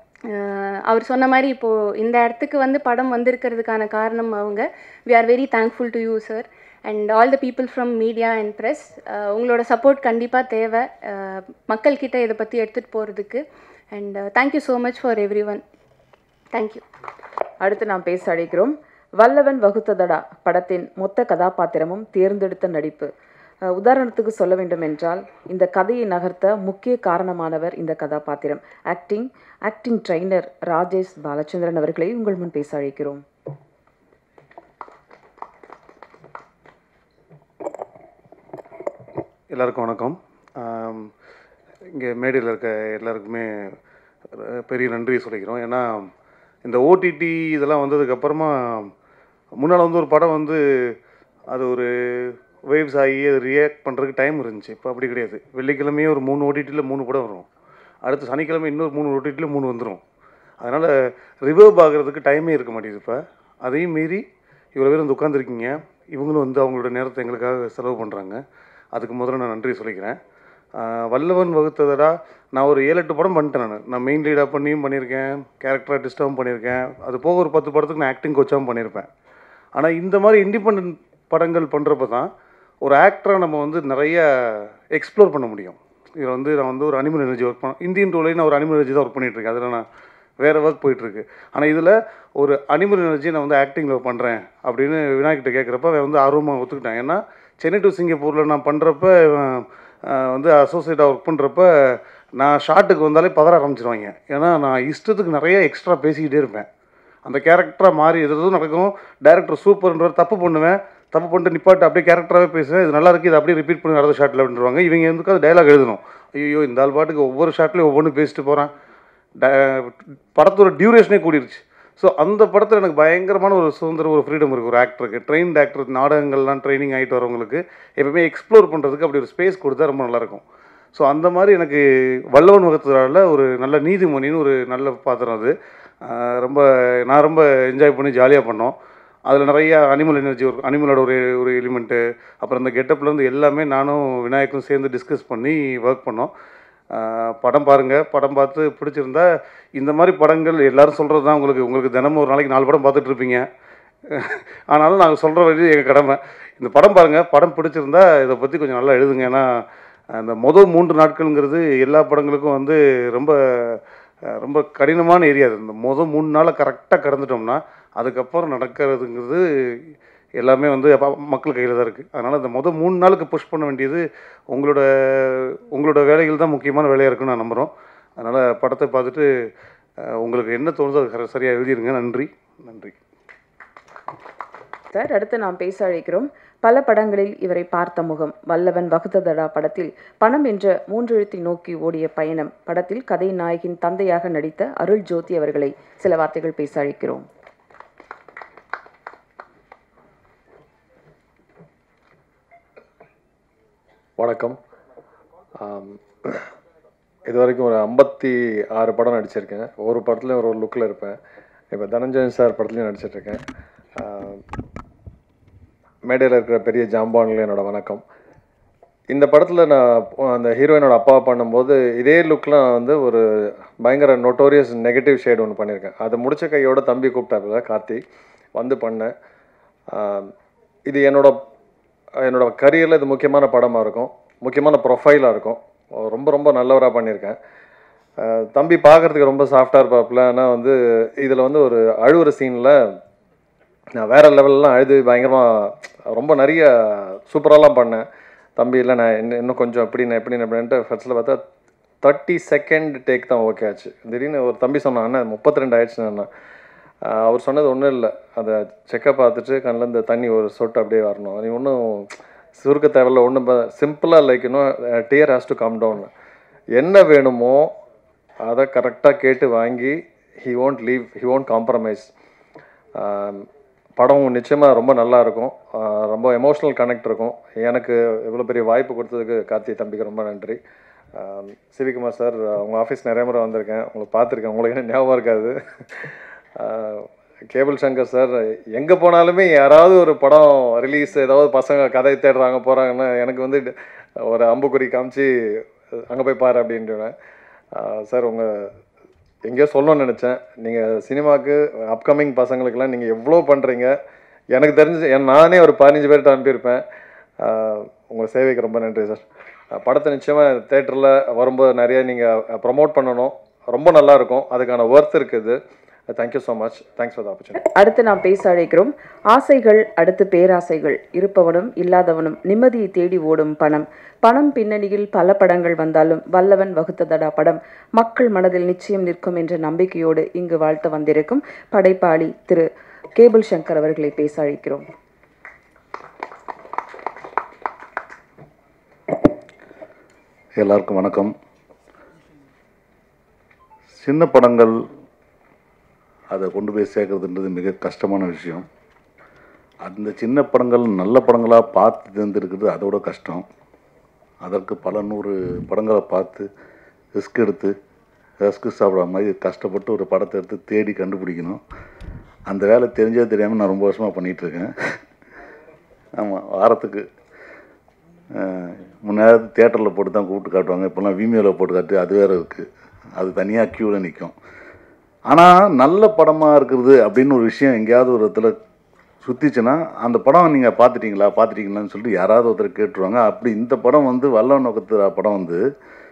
அவர் சொன்ன மாதிரி இப்போது இந்த இடத்துக்கு வந்து படம் வந்திருக்கிறதுக்கான காரணம் அவங்க we are very thankful to you sir and all the people from media and press உங்களோட சப்போர்ட் கண்டிப்பாக தேவை அஹ், மக்கள்கிட்ட இதை பற்றி எடுத்துகிட்டு போகிறதுக்கு and thank you so much for every one thank you அடுத்து நாம் பேச அழைக்கிறோம் வல்லவன் வகுத்ததடா படத்தின் மொத்த கதாபாத்திரமும் தேர்ந்தெடுத்த நடிப்பு அஹ், உதாரணத்துக்கு சொல்ல வேண்டும் என்றால் இந்த கதையை நகர்த்த முக்கிய காரணமானவர் இந்த கதாபாத்திரம் acting acting trainer Rajesh Balachandran அவர்களை உங்கள் முன் பேச அழைக்கிறோம் எல்லாருக்கும் வணக்கம் இங்கே மேடையில் இருக்க எல்லாருக்குமே அஹ், பெரிய நன்றி சொல்லிக்கிறோம் ஏன்னா இந்த ஓடிடி இதெல்லாம் வந்ததுக்கப்புறமா முன்னால் வந்து ஒரு படம் வந்து அது ஒரு வேவ்ஸ் ஆகி அது ரியாக்ட் பண்ணுறதுக்கு டைம் இருந்துச்சு இப்போ அப்படி கிடையாது வெள்ளிக்கிழமையே ஒரு மூணு ஓடிடியில் மூணு படம் வரும் அடுத்து சனிக்கிழமை இன்னொரு மூணு ஓடிடியில் மூணு வந்துடும் அதனால் ரிவர்வ் ஆகிறதுக்கு டைமே இருக்க மாட்டேங்குது இப்போ அதையும் மீறி இவ்வளோ பேர் வந்து உட்காந்துருக்கீங்க இவங்களும் வந்து அவங்களோட நேரத்தை எங்களுக்காக செலவு பண்ணுறாங்க அதுக்கு முதல்ல நான் நன்றி சொல்லிக்கிறேன் ஆஹ் வல்லவன் வகுத்ததடா நான் ஒரு ஏழு எட்டு படம் பண்ணிட்டேன் நான் நான் மெயின் லீடாக பண்ணியும் பண்ணியிருக்கேன் கேரக்டர் ஆர்டிஸ்டாகவும் பண்ணியிருக்கேன் அது போக ஒரு பத்து படத்துக்கு நான் ஆக்டிங் கோச்சாகவும் பண்ணியிருப்பேன் ஆனால் இந்த மாதிரி இண்டிபெண்ட் படங்கள் பண்ணுறப்ப தான் ஒரு ஆக்டரை நம்ம வந்து நிறைய எக்ஸ்ப்ளோர் பண்ண முடியும் இதில் வந்து நான் வந்து ஒரு அனிமல் எனர்ஜி ஒர்க் பண்ண இந்தியன் டூலையும் நான் ஒரு அனிமல் எனர்ஜி தான் ஒர்க் பண்ணிகிட்ருக்கேன் அதில் நான் வேறு ஒர்க் போயிட்டுருக்கு ஆனால் இதில் ஒரு அனிமல் எனர்ஜி நான் வந்து ஆக்டிங்கில் பண்ணுறேன் அப்படின்னு விநாயகிட்ட கேட்குறப்ப அவன் வந்து ஆர்வமாக ஒத்துக்கிட்டான் ஏன்னா சென்னை டு சிங்கப்பூரில் நான் பண்ணுறப்ப வந்து அசோசியேட்டாக ஒர்க் பண்ணுறப்ப நான் ஷார்ட்டுக்கு வந்தாலே பதற ஆரம்பிச்சிருவாங்க ஏன்னா நான் இஷ்டத்துக்கு நிறைய எக்ஸ்ட்ரா பேசிக்கிட்டே இருப்பேன் அந்த கேரக்டராக மாறி எது எதுவும் நடக்கும் டேரக்டர் சூப்பர்ன்ற தப்பு பண்ணுவேன் தப்பு பண்ணிட்டு நிப்பாட்டு அப்படியே கேரக்டராகவே பேசுவேன் இது நல்லா இருக்குது இது அப்படியே ரிப்பீட் பண்ணி அடுத்த ஷாட்டில் அப்படின்றவாங்க இவங்க வந்து அது டைலாக் எழுதணும் ஐயோ இந்த ஆள் பாட்டுக்கு ஒவ்வொரு ஷாட்லேயும் ஒவ்வொன்று பேசிட்டு போகிறான் படத்தோட டியூரேஷனே கூடிருச்சு ஸோ அந்த படத்தில் எனக்கு பயங்கரமான ஒரு சுதந்திரம் ஒரு ஃப்ரீடம் இருக்குது ஒரு ஆக்டருக்கு ட்ரெயின்ட் ஆக்டர் நாடகங்கள்லாம் ட்ரைனிங் ஆகிட்டு வரவங்களுக்கு எப்பவுமே எக்ஸ்ப்ளோர் பண்ணுறதுக்கு அப்படி ஒரு ஸ்பேஸ் கொடுத்தா ரொம்ப நல்லாயிருக்கும் ஸோ அந்த மாதிரி எனக்கு வல்லவன் முகத்தினால ஒரு நல்ல நீதிமணின்னு ஒரு நல்ல பாத்திரம் அது ஆஹ் ரொம்ப நான் ரொம்ப என்ஜாய் பண்ணி ஜாலியாக பண்ணோம் அதில் நிறைய அனிமல் எனர்ஜி ஒரு அனிமலோட ஒரு ஒரு எலிமெண்ட்டு அப்புறம் இந்த கெட்டப்லேருந்து எல்லாமே நானும் விநாயக்கும் சேர்ந்து டிஸ்கஸ் பண்ணி ஒர்க் பண்ணோம் ஆஹ் படம் பாருங்கள் படம் பார்த்து பிடிச்சிருந்தா இந்த மாதிரி படங்கள் எல்லாரும் சொல்கிறது தான் உங்களுக்கு உங்களுக்கு தினமும் ஒரு நாளைக்கு நாலு படம் பார்த்துட்டு இருப்பீங்க ஆனாலும் நாங்கள் சொல்கிற வழி எங்கள் கடமை இந்த படம் பாருங்கள் படம் பிடிச்சிருந்தா இதை பற்றி கொஞ்சம் நல்லா எழுதுங்க ஏன்னா அந்த மொதல் மூன்று நாட்கள்ங்கிறது எல்லா படங்களுக்கும் வந்து ரொம்ப அஹ், ரொம்ப கடினமான ஏரியா அது இந்த மொதல் மூணு நாளை கரெக்டாக கடந்துட்டோம்னா அதுக்கப்புறம் நடக்கிறதுங்கிறது எல்லாமே வந்து அப்ப மக்கள் கையில் தான் இருக்குது அதனால் இந்த மொதல் மூணு நாளுக்கு புஷ் பண்ண வேண்டியது உங்களோட உங்களோட வேலைகள் தான் முக்கியமான வேலையாக இருக்குன்னு நான் நம்புகிறோம் அதனால் படத்தை பார்த்துட்டு அஹ், உங்களுக்கு என்ன தோணுதோ அது சரியாக எழுதிருங்க நன்றி நன்றி சார் அடுத்து நாம் பேச அழைக்கிறோம் பல படங்களில் இவரை பார்த்த முகம் வல்லவன் வகுத்ததடா படத்தில் பணம் என்ற மூன்றெழுத்தை நோக்கி ஓடிய பயணம் படத்தில் கதை நாயகின் தந்தையாக நடித்த அருள் ஜோதி அவர்களை சில வார்த்தைகள் பேச அழைக்கிறோம் வணக்கம் ஆம், இது வரைக்கும் ஒரு ஐம்பத்தி ஆறு படம் நடிச்சிருக்கேன் ஒரு படத்துலையும் ஒரு ஒரு லுக்கில் இருப்பேன் இப்போ தனஞ்சயன் சார் படத்துலையும் நடிச்சிட்ருக்கேன் மேடையில் இருக்கிற பெரிய ஜாம்பான்ல என்னோட வணக்கம் இந்த படத்தில் நான் அந்த ஹீரோயினோட அப்பா பண்ணும்போது இதே லுக்லாம் வந்து ஒரு பயங்கர நோட்டோரியஸ் நெகட்டிவ் ஷேட் ஒன்று பண்ணியிருக்கேன் அதை முடிச்ச கையோட தம்பி கூப்பிட்டாப்புல கார்த்தி வந்து பண்ணேன் ஆம், இது என்னோட என்னோட கரியரில் இது முக்கியமான படமாக இருக்கும் முக்கியமான ப்ரொஃபைலாக இருக்கும் ரொம்ப ரொம்ப நல்லவராக பண்ணியிருக்கேன் அஹ் தம்பி பார்க்குறதுக்கு ரொம்ப சாஃப்டாக இருப்பாப்புல ஆனால் வந்து இதில் வந்து ஒரு அழுவுற சீனில் நான் வேறு லெவல்லாம் அழுது பயங்கரமாக ரொம்ப நிறைய சூப்பராலாம் பண்ணேன் தம்பி இல்லை நான் இன்னும் இன்னும் கொஞ்சம் எப்படி நான் எப்படி அப்படின்ட்டு ஃபர்ஸ்ட்டில் பார்த்தா தேர்ட்டி செகண்ட் டேக் தான் ஓகே ஆச்சு திடீர்னு ஒரு தம்பி சொன்னான் அண்ணா முப்பத்தி ரெண்டு ஆயிடுச்சுன்னு அண்ணா ஆஹ் அவர் சொன்னது ஒன்றும் இல்லை அதை செக்கப் பார்த்துட்டு கண்ணில் இந்த தண்ணி ஒரு சொட்டு அப்படியே வரணும் நீ ஒன்றும் சுருக்க தேவையில்ல ஒன்றும் சிம்பிளாக லைக் இன்னும் tear has to come down என்ன வேணுமோ அதை கரெக்டாக கேட்டு வாங்கி he won't leave he won't compromise படம் நிச்சயமாக ரொம்ப நல்லா இருக்கும் ஆஹ் ரொம்ப எமோஷ்னல் கனெக்ட் இருக்கும் எனக்கு இவ்வளோ பெரிய வாய்ப்பு கொடுத்ததுக்கு கார்த்தி தம்பிக்கு ரொம்ப நன்றி ஆஹ் சிவிகுமார் சார் உங்கள் ஆஃபீஸ் நிறைய முறை வந்திருக்கேன் உங்களை பார்த்துருக்கேன் உங்களுக்கு என்ன ஞாபகம் இருக்காது ஆஹ் கேபிள் சங்கர் சார் எங்கே போனாலுமே யாராவது ஒரு படம் ரிலீஸ் ஏதாவது பசங்க கதை தேடுறாங்க போகிறாங்கன்னா எனக்கு வந்து ஒரு அம்புக்குறி காமிச்சு அங்கே போய் பாரு அப்படின்ட்டுவேன் சார் உங்கள் எங்கேயோ சொல்லணும்னு நினச்சேன் நீங்கள் சினிமாவுக்கு அப்கமிங் பசங்களுக்கெல்லாம் நீங்கள் எவ்வளோ பண்ணுறீங்க எனக்கு தெரிஞ்சு என் நானே ஒரு பதினஞ்சு பேர்கிட்ட அனுப்பியிருப்பேன் உங்கள் சேவைக்கு ரொம்ப நன்றி சார் அஹ் படத்தை நிச்சயமாக தேட்டரில் வரும்போது நிறைய நீங்கள் ப்ரமோட் பண்ணணும் ரொம்ப நல்லா இருக்கும் அதுக்கான ஒர்த் இருக்குது thank you so much thanks for the opportunity அடுத்து நாம் பேச அழைக்கிறோம் ஆசைகள் அடுத்து பேராசைகள் இருப்பவனும் இல்லாதவனும் நிம்மதியை தேடி ஓடும் பணம் பணம் பின்னணியில் பல படங்கள் வந்தாலும் வல்லவன் வகுத்ததடா படம் மக்கள் மனதில் நிச்சயம் நிற்கும் என்ற நம்பிக்கையோடு இங்கு வாழ்த்து வந்திருக்கும் படைப்பாளி திரு கேபிள் சங்கர் அவர்களை பேச அழைக்கிறோம் எல்லாருக்கும் வணக்கம் சின்ன படங்கள் அதை கொண்டு போய் சேர்க்கறதுன்றது மிக கஷ்டமான விஷயம் அந்த சின்ன படங்கள் நல்ல படங்களாக பார்த்து தேர்ந்தெடுக்கிறது அதோட கஷ்டம் அதற்கு பல நூறு படங்களை பார்த்து ரிஸ்க் எடுத்து ரிஸ்க் சாப்பிட்ற மாதிரி கஷ்டப்பட்டு ஒரு படத்தை எடுத்து தேடி கண்டுபிடிக்கணும் அந்த வேலை தெரிஞ்சே தெரியாமல் நான் ரொம்ப வருஷமாக பண்ணிகிட்ருக்கேன் ஆமாம் வாரத்துக்கு முன்னாடி தேட்டரில் போட்டு தான் கூப்பிட்டு காட்டுவாங்க இப்போல்லாம் விமியோவில் போட்டு காட்டு அது வேறு இருக்குது அது தனியாக க்யூவில் நிற்கும் ஆனால் நல்ல படமாக இருக்கிறது அப்படின்னு ஒரு விஷயம் எங்கேயாவது ஒரு இடத்துல சுற்றிச்சுன்னா அந்த படம் நீங்கள் பார்த்துட்டீங்களா பார்த்துட்டீங்களான்னு சொல்லிட்டு யாராவது ஒருத்தர் கேட்டுருவாங்க அப்படி இந்த படம் வந்து வல்ல நோக்கத்து படம் வந்து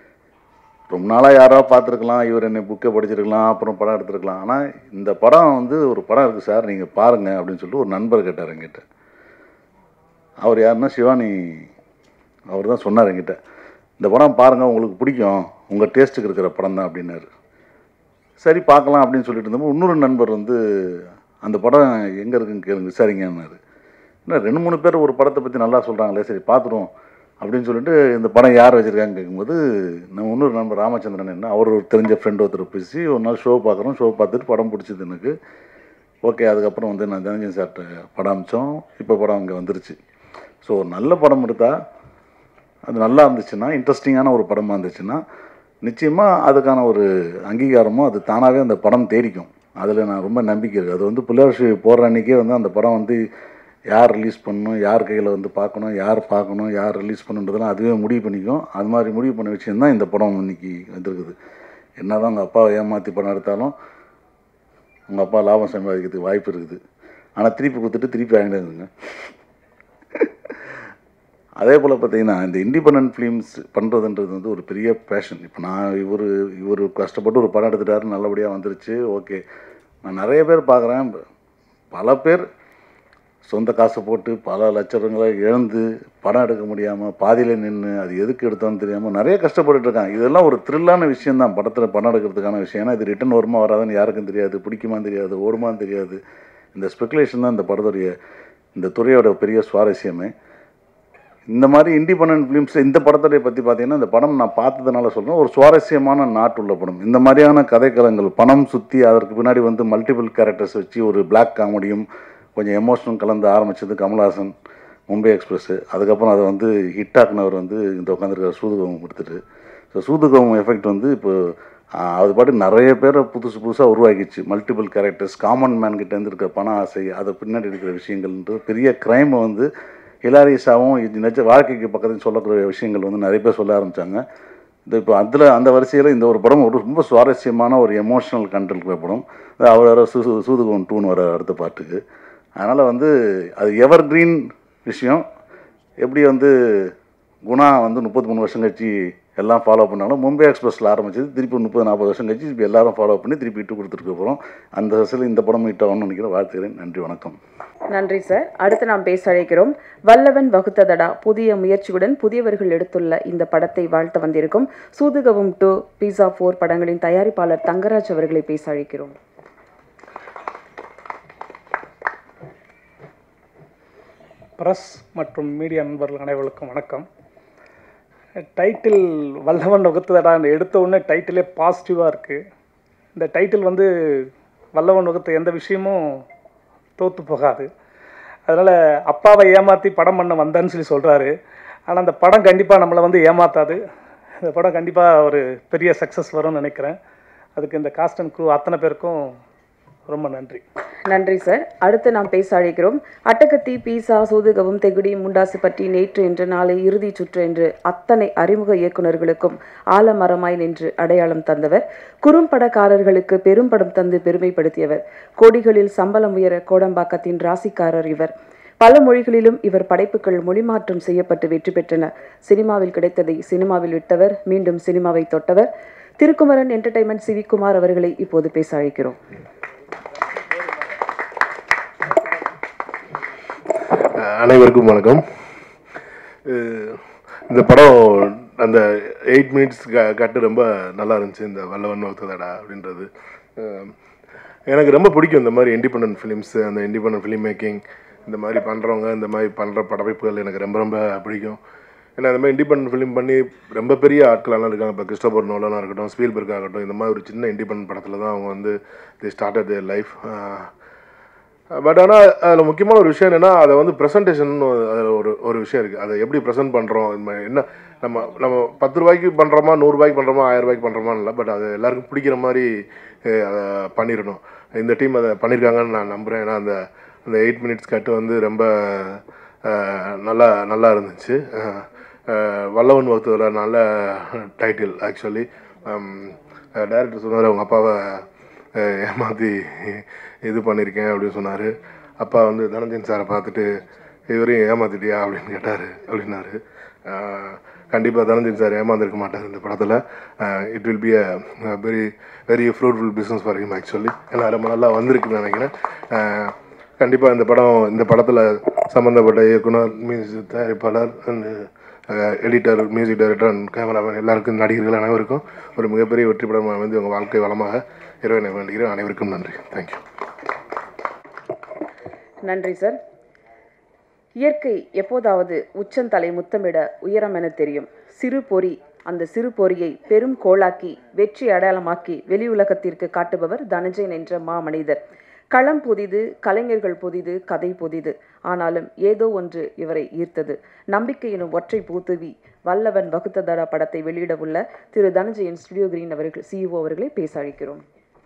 ரொம்ப நாளாக யாரோ பார்த்துருக்கலாம் இவர் என்னை புக்கை படிச்சிருக்கலாம் அப்புறம் படம் எடுத்திருக்கலாம் ஆனால் இந்த படம் வந்து ஒரு படம் இருக்குது சார் நீங்கள் பாருங்கள் அப்படின்னு சொல்லிட்டு ஒரு நண்பர் கேட்டார் என்கிட்ட அவர் யாருன்னா சிவானி அவர் தான் சொன்னார் என்கிட்ட இந்த படம் பாருங்கள் உங்களுக்கு பிடிக்கும் உங்கள் டேஸ்ட்டுக்கு இருக்கிற படம் தான் அப்படின்னாரு சரி பார்க்கலாம் அப்படின்னு சொல்லிட்டு இருந்தப்போ இன்னொரு நண்பர் வந்து அந்த படம் எங்கே இருக்குன்னு கேளுங்க விசாரிங்கன்னாரு என்ன ரெண்டு மூணு பேர் ஒரு படத்தை பற்றி நல்லா சொல்கிறாங்களே சரி பார்த்துருவோம் அப்படின்னு சொல்லிட்டு இந்த படம் யார் வச்சுருக்காங்க கேட்கும்போது நம்ம இன்னொரு நண்பர் ராமச்சந்திரன் என்ன அவர் ஒரு தெரிஞ்ச ஃப்ரெண்ட் ஒருத்தர் பேசி ஒரு நாள் ஷோ பார்க்குறோம் ஷோ பார்த்துட்டு படம் பிடிச்சது எனக்கு ஓகே அதுக்கப்புறம் வந்து நான் தனஞ்சன் சார்ட்ட படம் அமிச்சோம் இப்போ படம் அங்கே வந்துருச்சு ஸோ ஒரு நல்ல படம் எடுத்தால் அது நல்லா இருந்துச்சுன்னா இன்ட்ரெஸ்டிங்கான ஒரு படமாக இருந்துச்சுன்னா நிச்சயமாக அதுக்கான ஒரு அங்கீகாரமும் அது தானாகவே அந்த படம் தேடிக்கும் அதில் நான் ரொம்ப நம்பிக்கை இருக்குது அது வந்து புள்ளர்ஷி போடுற அன்றைக்கே வந்து அந்த படம் வந்து யார் ரிலீஸ் பண்ணணும் யார் கையில் வந்து பார்க்கணும் யார் பார்க்கணும் யார் ரிலீஸ் பண்ணுன்றதெல்லாம் அதுவே முடிவு பண்ணிக்கும் அது மாதிரி முடிவு பண்ண விஷயம் தான் இந்த படம் இன்னைக்கு வந்திருக்குது என்ன தான் உங்கள் அப்பாவை ஏமாற்றி படம் எடுத்தாலும் உங்கள் அப்பா லாபம் சம்பாதிக்கிறதுக்கு வாய்ப்பு இருக்குது ஆனால் திருப்பி கொடுத்துட்டு திருப்பி வாங்கிடுங்க அதே போல் பார்த்தீங்கன்னா இந்த இண்டிபெண்ட் ஃபிலிம்ஸ் பண்ணுறதுன்றது வந்து ஒரு பெரிய பேஷன் இப்போ நான் இவர் இவர் கஷ்டப்பட்டு ஒரு படம் எடுத்துட்டாரு நல்லபடியாக வந்துருச்சு ஓகே நான் நிறைய பேர் பார்க்குறேன் பல பேர் சொந்த காசை போட்டு பல லட்சங்களை இழந்து படம் எடுக்க முடியாமல் பாதியில் நின்று அது எதுக்கு எடுத்தோன்னு தெரியாமல் நிறைய கஷ்டப்பட்டுட்டு இருக்காங்க இதெல்லாம் ஒரு த்ரில்லான விஷயம் தான் படத்தில் படம் எடுக்கிறதுக்கான விஷயம் ஏன்னா இது ரிட்டன் வருமா வராதுன்னு யாருக்கும் தெரியாது பிடிக்குமான்னு தெரியாது ஓடுமான்னு தெரியாது இந்த ஸ்பெகுலேஷன் தான் இந்த படத்துடைய இந்த துறையோட பெரிய சுவாரஸ்யமே இந்த மாதிரி இண்டிபெண்ட் ஃபிலிம்ஸ் இந்த படத்துடைய பற்றி பார்த்தீங்கன்னா இந்த படம் நான் பார்த்ததுனால சொல்கிறேன் ஒரு சுவாரஸ்யமான நாட்டுள்ள படம் இந்த மாதிரியான கதைக்களங்கள் பணம் சுற்றி அதற்கு பின்னாடி வந்து மல்டிபிள் கேரக்டர்ஸ் வச்சு ஒரு பிளாக் காமெடியும் கொஞ்சம் எமோஷனும் கலந்து ஆரம்பிச்சது கமல்ஹாசன் மும்பை எக்ஸ்பிரஸ் அதுக்கப்புறம் அதை வந்து ஹிட் ஆக்குனவர் வந்து இந்த உட்காந்துருக்கிற சூதுகோமம் கொடுத்துட்டு ஸோ சூதுகோமம் எஃபெக்ட் வந்து இப்போ ஆஹ், அது பாட்டு நிறைய பேரை புதுசு புதுசாக உருவாக்கிச்சு மல்டிபிள் கேரக்டர்ஸ் காமன் மேன் கிட்டேருந்து இருக்கிற பண ஆசை அதை பின்னாடி இருக்கிற விஷயங்கள்ன்றது பெரிய க்ரைமை வந்து ஹிலாரியஸாகவும் இது நிஜ வாழ்க்கைக்கு பக்கத்தில் சொல்லக்கூடிய விஷயங்கள் வந்து நிறைய பேர் சொல்ல ஆரம்பித்தாங்க இது இப்போ அதில் அந்த வரிசையில் இந்த ஒரு படம் ஒரு ரொம்ப சுவாரஸ்யமான ஒரு எமோஷனல் கண்டென்ட் இருக்கிற படம் அது அவர் வர சூ சூதுகோன் டூன் வர அடுத்த பாட்டுக்கு அதனால் வந்து அது எவர் கிரீன் விஷயம் எப்படி வந்து குணா வந்து முப்பத்தி மூணு வருஷம் கழிச்சு எல்லாம் ஃபாலோ பண்ணாலும் மும்பை எக்ஸ்பிரஸில் ஆரம்பிச்சது திருப்பி முப்பது நாற்பது வருஷம் கழிச்சு இப்போ எல்லாரும் ஃபாலோ பண்ணி திருப்பி இட்டு கொடுத்துருக்க போகிறோம் அந்த வரிசையில் இந்த படம் ஹிட் ஆகணும்னு நினைக்கிறேன் வாழ்த்துக்கிறேன் நன்றி வணக்கம் நன்றி சார் அடுத்து நாம் பேச அழைக்கிறோம் வல்லவன் வகுத்ததடா புதிய முயற்சியுடன் புதியவர்கள் எடுத்துள்ள இந்த படத்தை வாழ்த்த வந்திருக்கும் சூதுகவும் டூ பீஸா ஃபோர் படங்களின் தயாரிப்பாளர் தங்கராஜ் அவர்களை பேச அழைக்கிறோம் பிரஸ் மற்றும் மீடியா நண்பர்கள் அனைவருக்கும் வணக்கம் டைட்டில் வல்லவன் வகுத்ததடா எடுத்த உடனே டைட்டிலே பாசிட்டிவாக இருக்குது இந்த டைட்டில் வந்து வல்லவன் வகுத்த எந்த விஷயமும் தோற்று போகாது அதனால் அப்பாவை ஏமாற்றி படம் பண்ண வந்தேன்னு சொல்லி சொல்கிறாரு ஆனால் அந்த படம் கண்டிப்பாக நம்மளை வந்து ஏமாத்தாது இந்த படம் கண்டிப்பாக ஒரு பெரிய சக்ஸஸ் வரும்னு நினைக்கிறேன் அதுக்கு இந்த காஸ்ட் அண்ட் crew அத்தனை பேருக்கும் ரொம்ப நன்றி நன்றி சார் அடுத்து நாம் பேச அழைக்கிறோம் அட்டகத்தி பீசா சூதுகவும் தெகுடி முண்டாசு பற்றி நேற்று என்று நாளை இறுதி சுற்று என்று அத்தனை அறிமுக இயக்குனர்களுக்கும் ஆலமரமாய் நின்று அடையாளம் தந்தவர் குறும்படக்காரர்களுக்கு பெரும்படம் தந்து பெருமைப்படுத்தியவர் கோடிகளில் சம்பளம் உயர கோடம்பாக்கத்தின் ராசிக்காரர் இவர் பல மொழிகளிலும் இவர் படைப்புகள் மொழிமாற்றம் செய்யப்பட்டு வெற்றி பெற்றன சினிமாவில் கிடைத்ததை சினிமாவில் விட்டவர் மீண்டும் சினிமாவை தொட்டவர் Thirukumaran entertainment C V Kumar அவர்களை இப்போது பேச அழைக்கிறோம் அனைவருக்கும் வணக்கம் அஹ் இந்த படம் அந்த எயிட் மினிட்ஸ் க கட்டு ரொம்ப நல்லா இருந்துச்சு இந்த வல்லவன் வகுத்ததடா அப்படின்றது அஹ் எனக்கு ரொம்ப பிடிக்கும் இந்த மாதிரி இண்டிபெண்ட் ஃபிலிம்ஸ் அந்த இண்டிபெண்ட் ஃபிலிம் மேக்கிங் இந்த மாதிரி பண்ணுறவங்க இந்த மாதிரி பண்ணுற படப்பிடிப்புகள் எனக்கு ரொம்ப ரொம்ப பிடிக்கும் ஏன்னா இந்த மாதிரி இண்டிபெண்ட் ஃபிலிம் பண்ணி ரொம்ப பெரிய ஆட்களெல்லாம் இருக்காங்க இப்போ கிறிஸ்டோபர் நோலனாக இருக்கட்டும் ஸ்பீல்பர்க் ஆகட்டும் இந்த மாதிரி ஒரு சின்ன இண்டிபெண்ட் படத்தில் தான் அவங்க வந்து the started their life but ஆனால் அதில் முக்கியமான ஒரு விஷயம் என்னென்னா அதை வந்து ப்ரெசன்டேஷன் அதில் ஒரு ஒரு விஷயம் இருக்குது அதை எப்படி ப்ரெசென்ட் பண்ணுறோம் என்ன நம்ம நம்ம பத்து ரூபாய்க்கு பண்ணுறோமா நூறுரூபாய்க்கு பண்ணுறோமா ஆயிரம் ரூபாய்க்கு பண்ணுறோமான்னு இல்லை பட் அது எல்லாருக்கும் பிடிக்கிற மாதிரி அஹ், அதை பண்ணிடணும் இந்த டீம் அதை பண்ணியிருக்காங்கன்னு நான் நம்புகிறேன் ஏன்னா அந்த அந்த எயிட் மினிட்ஸ் கட்டு வந்து ரொம்ப அஹ், நல்லா நல்லா இருந்துச்சு அஹ், அஹ், வல்லவன் வகுத்ததில் நல்ல டைட்டில் ஆக்சுவலி டைரக்டர் சொன்னார் அவங்க அப்பாவை அஹ், ஏமாத்தி இது பண்ணியிருக்கேன் அப்படின்னு சொன்னார் அப்பா வந்து தனஞ்சயன் சாரை பார்த்துட்டு இவரையும் ஏமாத்திட்டியா அப்படின்னு கேட்டார் அப்படின்னாரு கண்டிப்பாக தனஞ்சன் சார் ஏமாந்துருக்க மாட்டார் இந்த படத்தில் it will be a very very fruitful business for him actually ஏன்னா ரொம்ப நல்லா வந்திருக்குன்னு நினைக்கிறேன் கண்டிப்பாக இந்த படம் இந்த படத்தில் சம்மந்தப்பட்ட இயக்குனர் மியூசிக் தயாரிப்பாளர் and editor music director and cameraman எல்லாருக்கும் நடிகர்கள் அனைவருக்கும் ஒரு மிகப்பெரிய வெற்றி படம் அமைந்து உங்கள் வாழ்க்கை வளமாக இறைவனை வேண்டுகிறேன் அனைவருக்கும் நன்றி தேங்க்யூ நன்றி சார் இயற்கை எப்போதாவது உச்சந்தலை முத்தமிட உயரம் என தெரியும் சிறு பொறி அந்த சிறு பொறியை பெரும் கோளாக்கி வெற்றி அடையாளமாக்கி வெளியுலகத்திற்கு காட்டுபவர் தனஞ்சயன் என்ற மாமனிதர் களம் புதிது கலைஞர்கள் புதிது கதை புதிது ஆனாலும் ஏதோ ஒன்று இவரை ஈர்த்தது நம்பிக்கை எனும் ஒற்றை பூத்துவி வல்லவன் வகுத்ததடா படத்தை வெளியிட உள்ள திரு தனஞ்சயன் ஸ்டுடியோ கிரீன் அவர்கள் சிஇஓ அவர்களை பேச அழைக்கிறோம்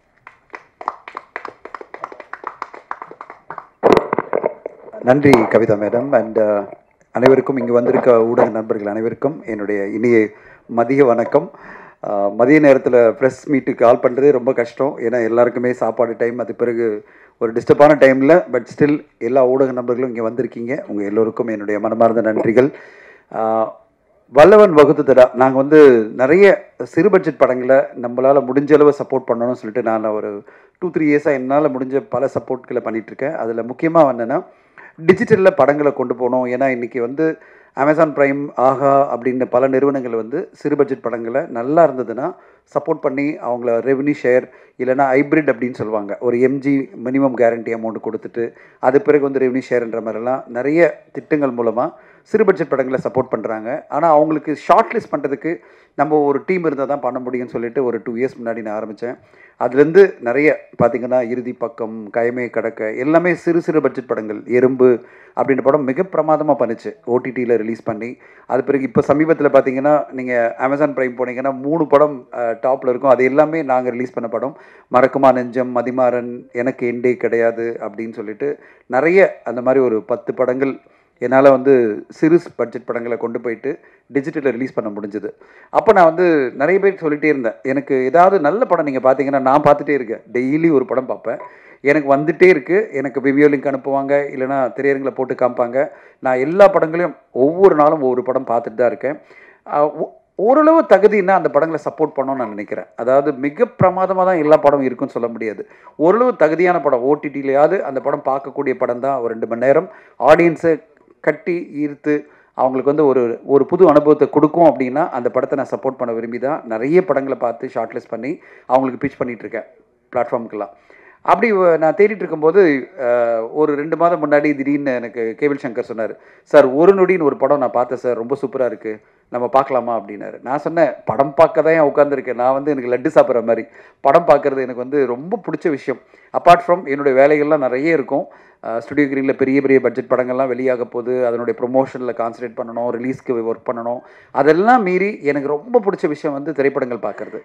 நன்றி கவிதா மேடம் அண்ட் அனைவருக்கும் இங்கு வந்திருக்க ஊடக நண்பர்கள் அனைவருக்கும் என்னுடைய இனிய மதிய வணக்கம் அஹ், மதிய நேரத்தில் ப்ரெஸ் மீட்டுக்கு கால் பண்ணுறதே ரொம்ப கஷ்டம் ஏன்னா எல்லாருக்குமே சாப்பாடு டைம் அது பிறகு ஒரு டிஸ்டர்பான டைமில் பட் ஸ்டில் எல்லா ஊடக நண்பர்களும் இங்கே வந்திருக்கீங்க உங்கள் எல்லோருக்கும் என்னுடைய மனமார்ந்த நன்றிகள் அஹ், வல்லவன் வகுத்துதடா நாங்கள் வந்து நிறைய சிறு பட்ஜெட் படங்களை நம்மளால் முடிஞ்ச அளவு சப்போர்ட் பண்ணணும்னு சொல்லிட்டு நான் ஒரு டூ த்ரீ இயர்ஸாக என்னால் முடிஞ்ச பல சப்போர்ட்களை பண்ணிகிட்ருக்கேன் அதில் முக்கியமாக என்னென்னா டிஜிட்டலில் படங்களை கொண்டு போகணும் ஏன்னா இன்றைக்கி வந்து அமேசான் ப்ரைம் ஆஹா அப்படின்னு பல நிறுவனங்கள் வந்து சிறு பட்ஜெட் படங்களை நல்லா இருந்ததுன்னா சப்போர்ட் பண்ணி அவங்கள ரெவன்யூ ஷேர் இல்லைனா ஹைப்ரிட் அப்படின்னு சொல்லுவாங்க ஒரு எம்ஜி மினிமம் கேரண்டி அமௌண்ட் கொடுத்துட்டு அது பிறகு வந்து ரெவன்யூ ஷேர்ன்ற மாதிரிலாம் நிறைய திட்டங்கள் மூலமாக சிறு பட்ஜெட் படங்களை சப்போர்ட் பண்ணுறாங்க ஆனால் அவங்களுக்கு ஷார்ட் லிஸ்ட் பண்ணுறதுக்கு நம்ம ஒரு டீம் இருந்தால் தான் பண்ண முடியும்னு சொல்லிட்டு ஒரு டூ இயர்ஸ் முன்னாடி நான் ஆரம்பித்தேன் அதுலேருந்து நிறைய பார்த்திங்கன்னா இறுதி பக்கம் கயமே கடக்க எல்லாமே சிறு சிறு பட்ஜெட் படங்கள் எறும்பு அப்படின்ற படம் மிக பிரமாதமாக பண்ணுச்சு ஓடிடியில் ரிலீஸ் பண்ணி அது பிறகு இப்போ சமீபத்தில் பார்த்தீங்கன்னா நீங்கள் அமேசான் ப்ரைம் போனீங்கன்னா மூணு படம் டாப்பில் இருக்கும் அது எல்லாமே நாங்கள் ரிலீஸ் பண்ண படம் மறக்குமா நெஞ்சம் மதிமாறன் எனக்கு எண்டே கிடையாது அப்படின்னு சொல்லிட்டு நிறைய அந்த மாதிரி ஒரு பத்து படங்கள் என்னால் வந்து சிறு பட்ஜெட் படங்களை கொண்டு போயிட்டு டிஜிட்டலில் ரிலீஸ் பண்ண முடிஞ்சது அப்போ நான் வந்து நிறைய பேர் சொல்லிகிட்டே இருந்தேன் எனக்கு ஏதாவது நல்ல படம் நீங்கள் பார்த்தீங்கன்னா நான் பார்த்துட்டே இருக்கேன் டெய்லி ஒரு படம் பார்ப்பேன் எனக்கு வந்துட்டே இருக்குது எனக்கு விவியோ லிங்க் அனுப்புவாங்க இல்லைனா திரையரங்கில் போட்டு காமிப்பாங்க நான் எல்லா படங்களையும் ஒவ்வொரு நாளும் ஒவ்வொரு படம் பார்த்துட்டு தான் இருக்கேன் அஹ் ஒ- ஓரளவு தகுதின்னா அந்த படங்களை சப்போர்ட் பண்ணணும்னு நான் நினைக்கிறேன் அதாவது மிக பிரமாதமாக தான் எல்லா படமும் இருக்குன்னு சொல்ல முடியாது ஓரளவு தகுதியான படம் ஓடிடிலையாவது அந்த படம் பார்க்கக்கூடிய படம் தான் ஒரு ரெண்டு மணி நேரம் ஆடியன்ஸை கட்டி ஈர்த்து அவங்களுக்கு வந்து ஒரு ஒரு புது அனுபவத்தை கொடுக்கும் அப்படின்னா அந்த படத்தை நான் சப்போர்ட் பண்ண விரும்பி தான் நிறைய படங்களை பார்த்து ஷார்ட்லிஸ்ட் பண்ணி அவங்களுக்கு பிச் பண்ணிட்டு இருக்கேன் பிளாட்ஃபார்முக்கெல்லாம் அப்படி வ- நான் தேடிட்டு இருக்கும்போது அஹ், ஒரு ரெண்டு மாதம் முன்னாடி திடீர்னு எனக்கு கேபிள் சங்கர் சொன்னார் சார் ஒரு நொடின்னு ஒரு படம் நான் பார்த்தேன் சார் ரொம்ப சூப்பராக இருக்குது நம்ம பார்க்கலாமா அப்படின்னாரு நான் சொன்னேன் படம் பார்க்க தான் உட்காந்துருக்கேன் நான் வந்து எனக்கு லட்டு சாப்பிட்ற மாதிரி படம் பார்க்குறது எனக்கு வந்து ரொம்ப பிடிச்ச விஷயம் அப்பார்ட் ஃப்ரம் என்னுடைய வேலைகள்லாம் நிறைய இருக்கும் ஸ்டுடியோ கிரீனில் பெரிய பெரிய பட்ஜெட் படங்கள்லாம் வெளியாக போகுது அதனுடைய ப்ரொமோஷனில் கான்சன்ட்ரேட் பண்ணணும் ரிலீஸ்க்கு ஒர்க் பண்ணணும் அதெல்லாம் மீறி எனக்கு ரொம்ப பிடிச்ச விஷயம் வந்து திரைப்படங்கள் பார்க்குறது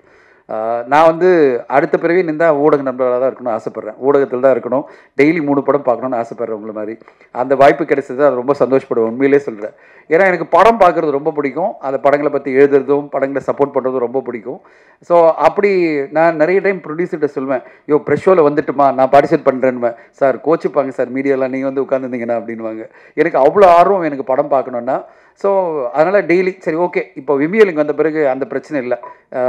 நான் வந்து அடுத்த பிறவி நின்றா ஊடக நண்பர்களாக தான் இருக்கணும்னு ஆசைப்பட்றேன் ஊடகத்தில் தான் இருக்கணும் டெய்லி மூணு படம் பார்க்கணும்னு ஆசைப்பட்றேன் உங்களை மாதிரி அந்த வாய்ப்பு கிடைச்சது அது ரொம்ப சந்தோஷப்படுவேன் உண்மையிலே சொல்கிறேன் ஏன்னா எனக்கு படம் பார்க்குறது ரொம்ப பிடிக்கும் அந்த படங்களை பற்றி எழுதுறதும் படங்களை சப்போர்ட் பண்ணுறதும் ரொம்ப பிடிக்கும் ஸோ அப்படி நான் நிறைய டைம் ப்ரொடியூசர்கிட்ட சொல்லுவேன் யோ ப்ரெஷ் ஷோவில் வந்துட்டுமா நான் பார்ட்டிசிபேட் பண்ணுறேன்னு சார் கோச்சிப்பாங்க சார் மீடியாலாம் நீங்கள் வந்து உட்காந்துருந்தீங்கன்னா அப்படின்வாங்க எனக்கு அவ்வளோ ஆர்வம் எனக்கு படம் பார்க்கணுன்னா ஸோ அதனால் டெய்லி சரி ஓகே இப்போ விமியலிங் வந்த பிறகு அந்த பிரச்சனை இல்லை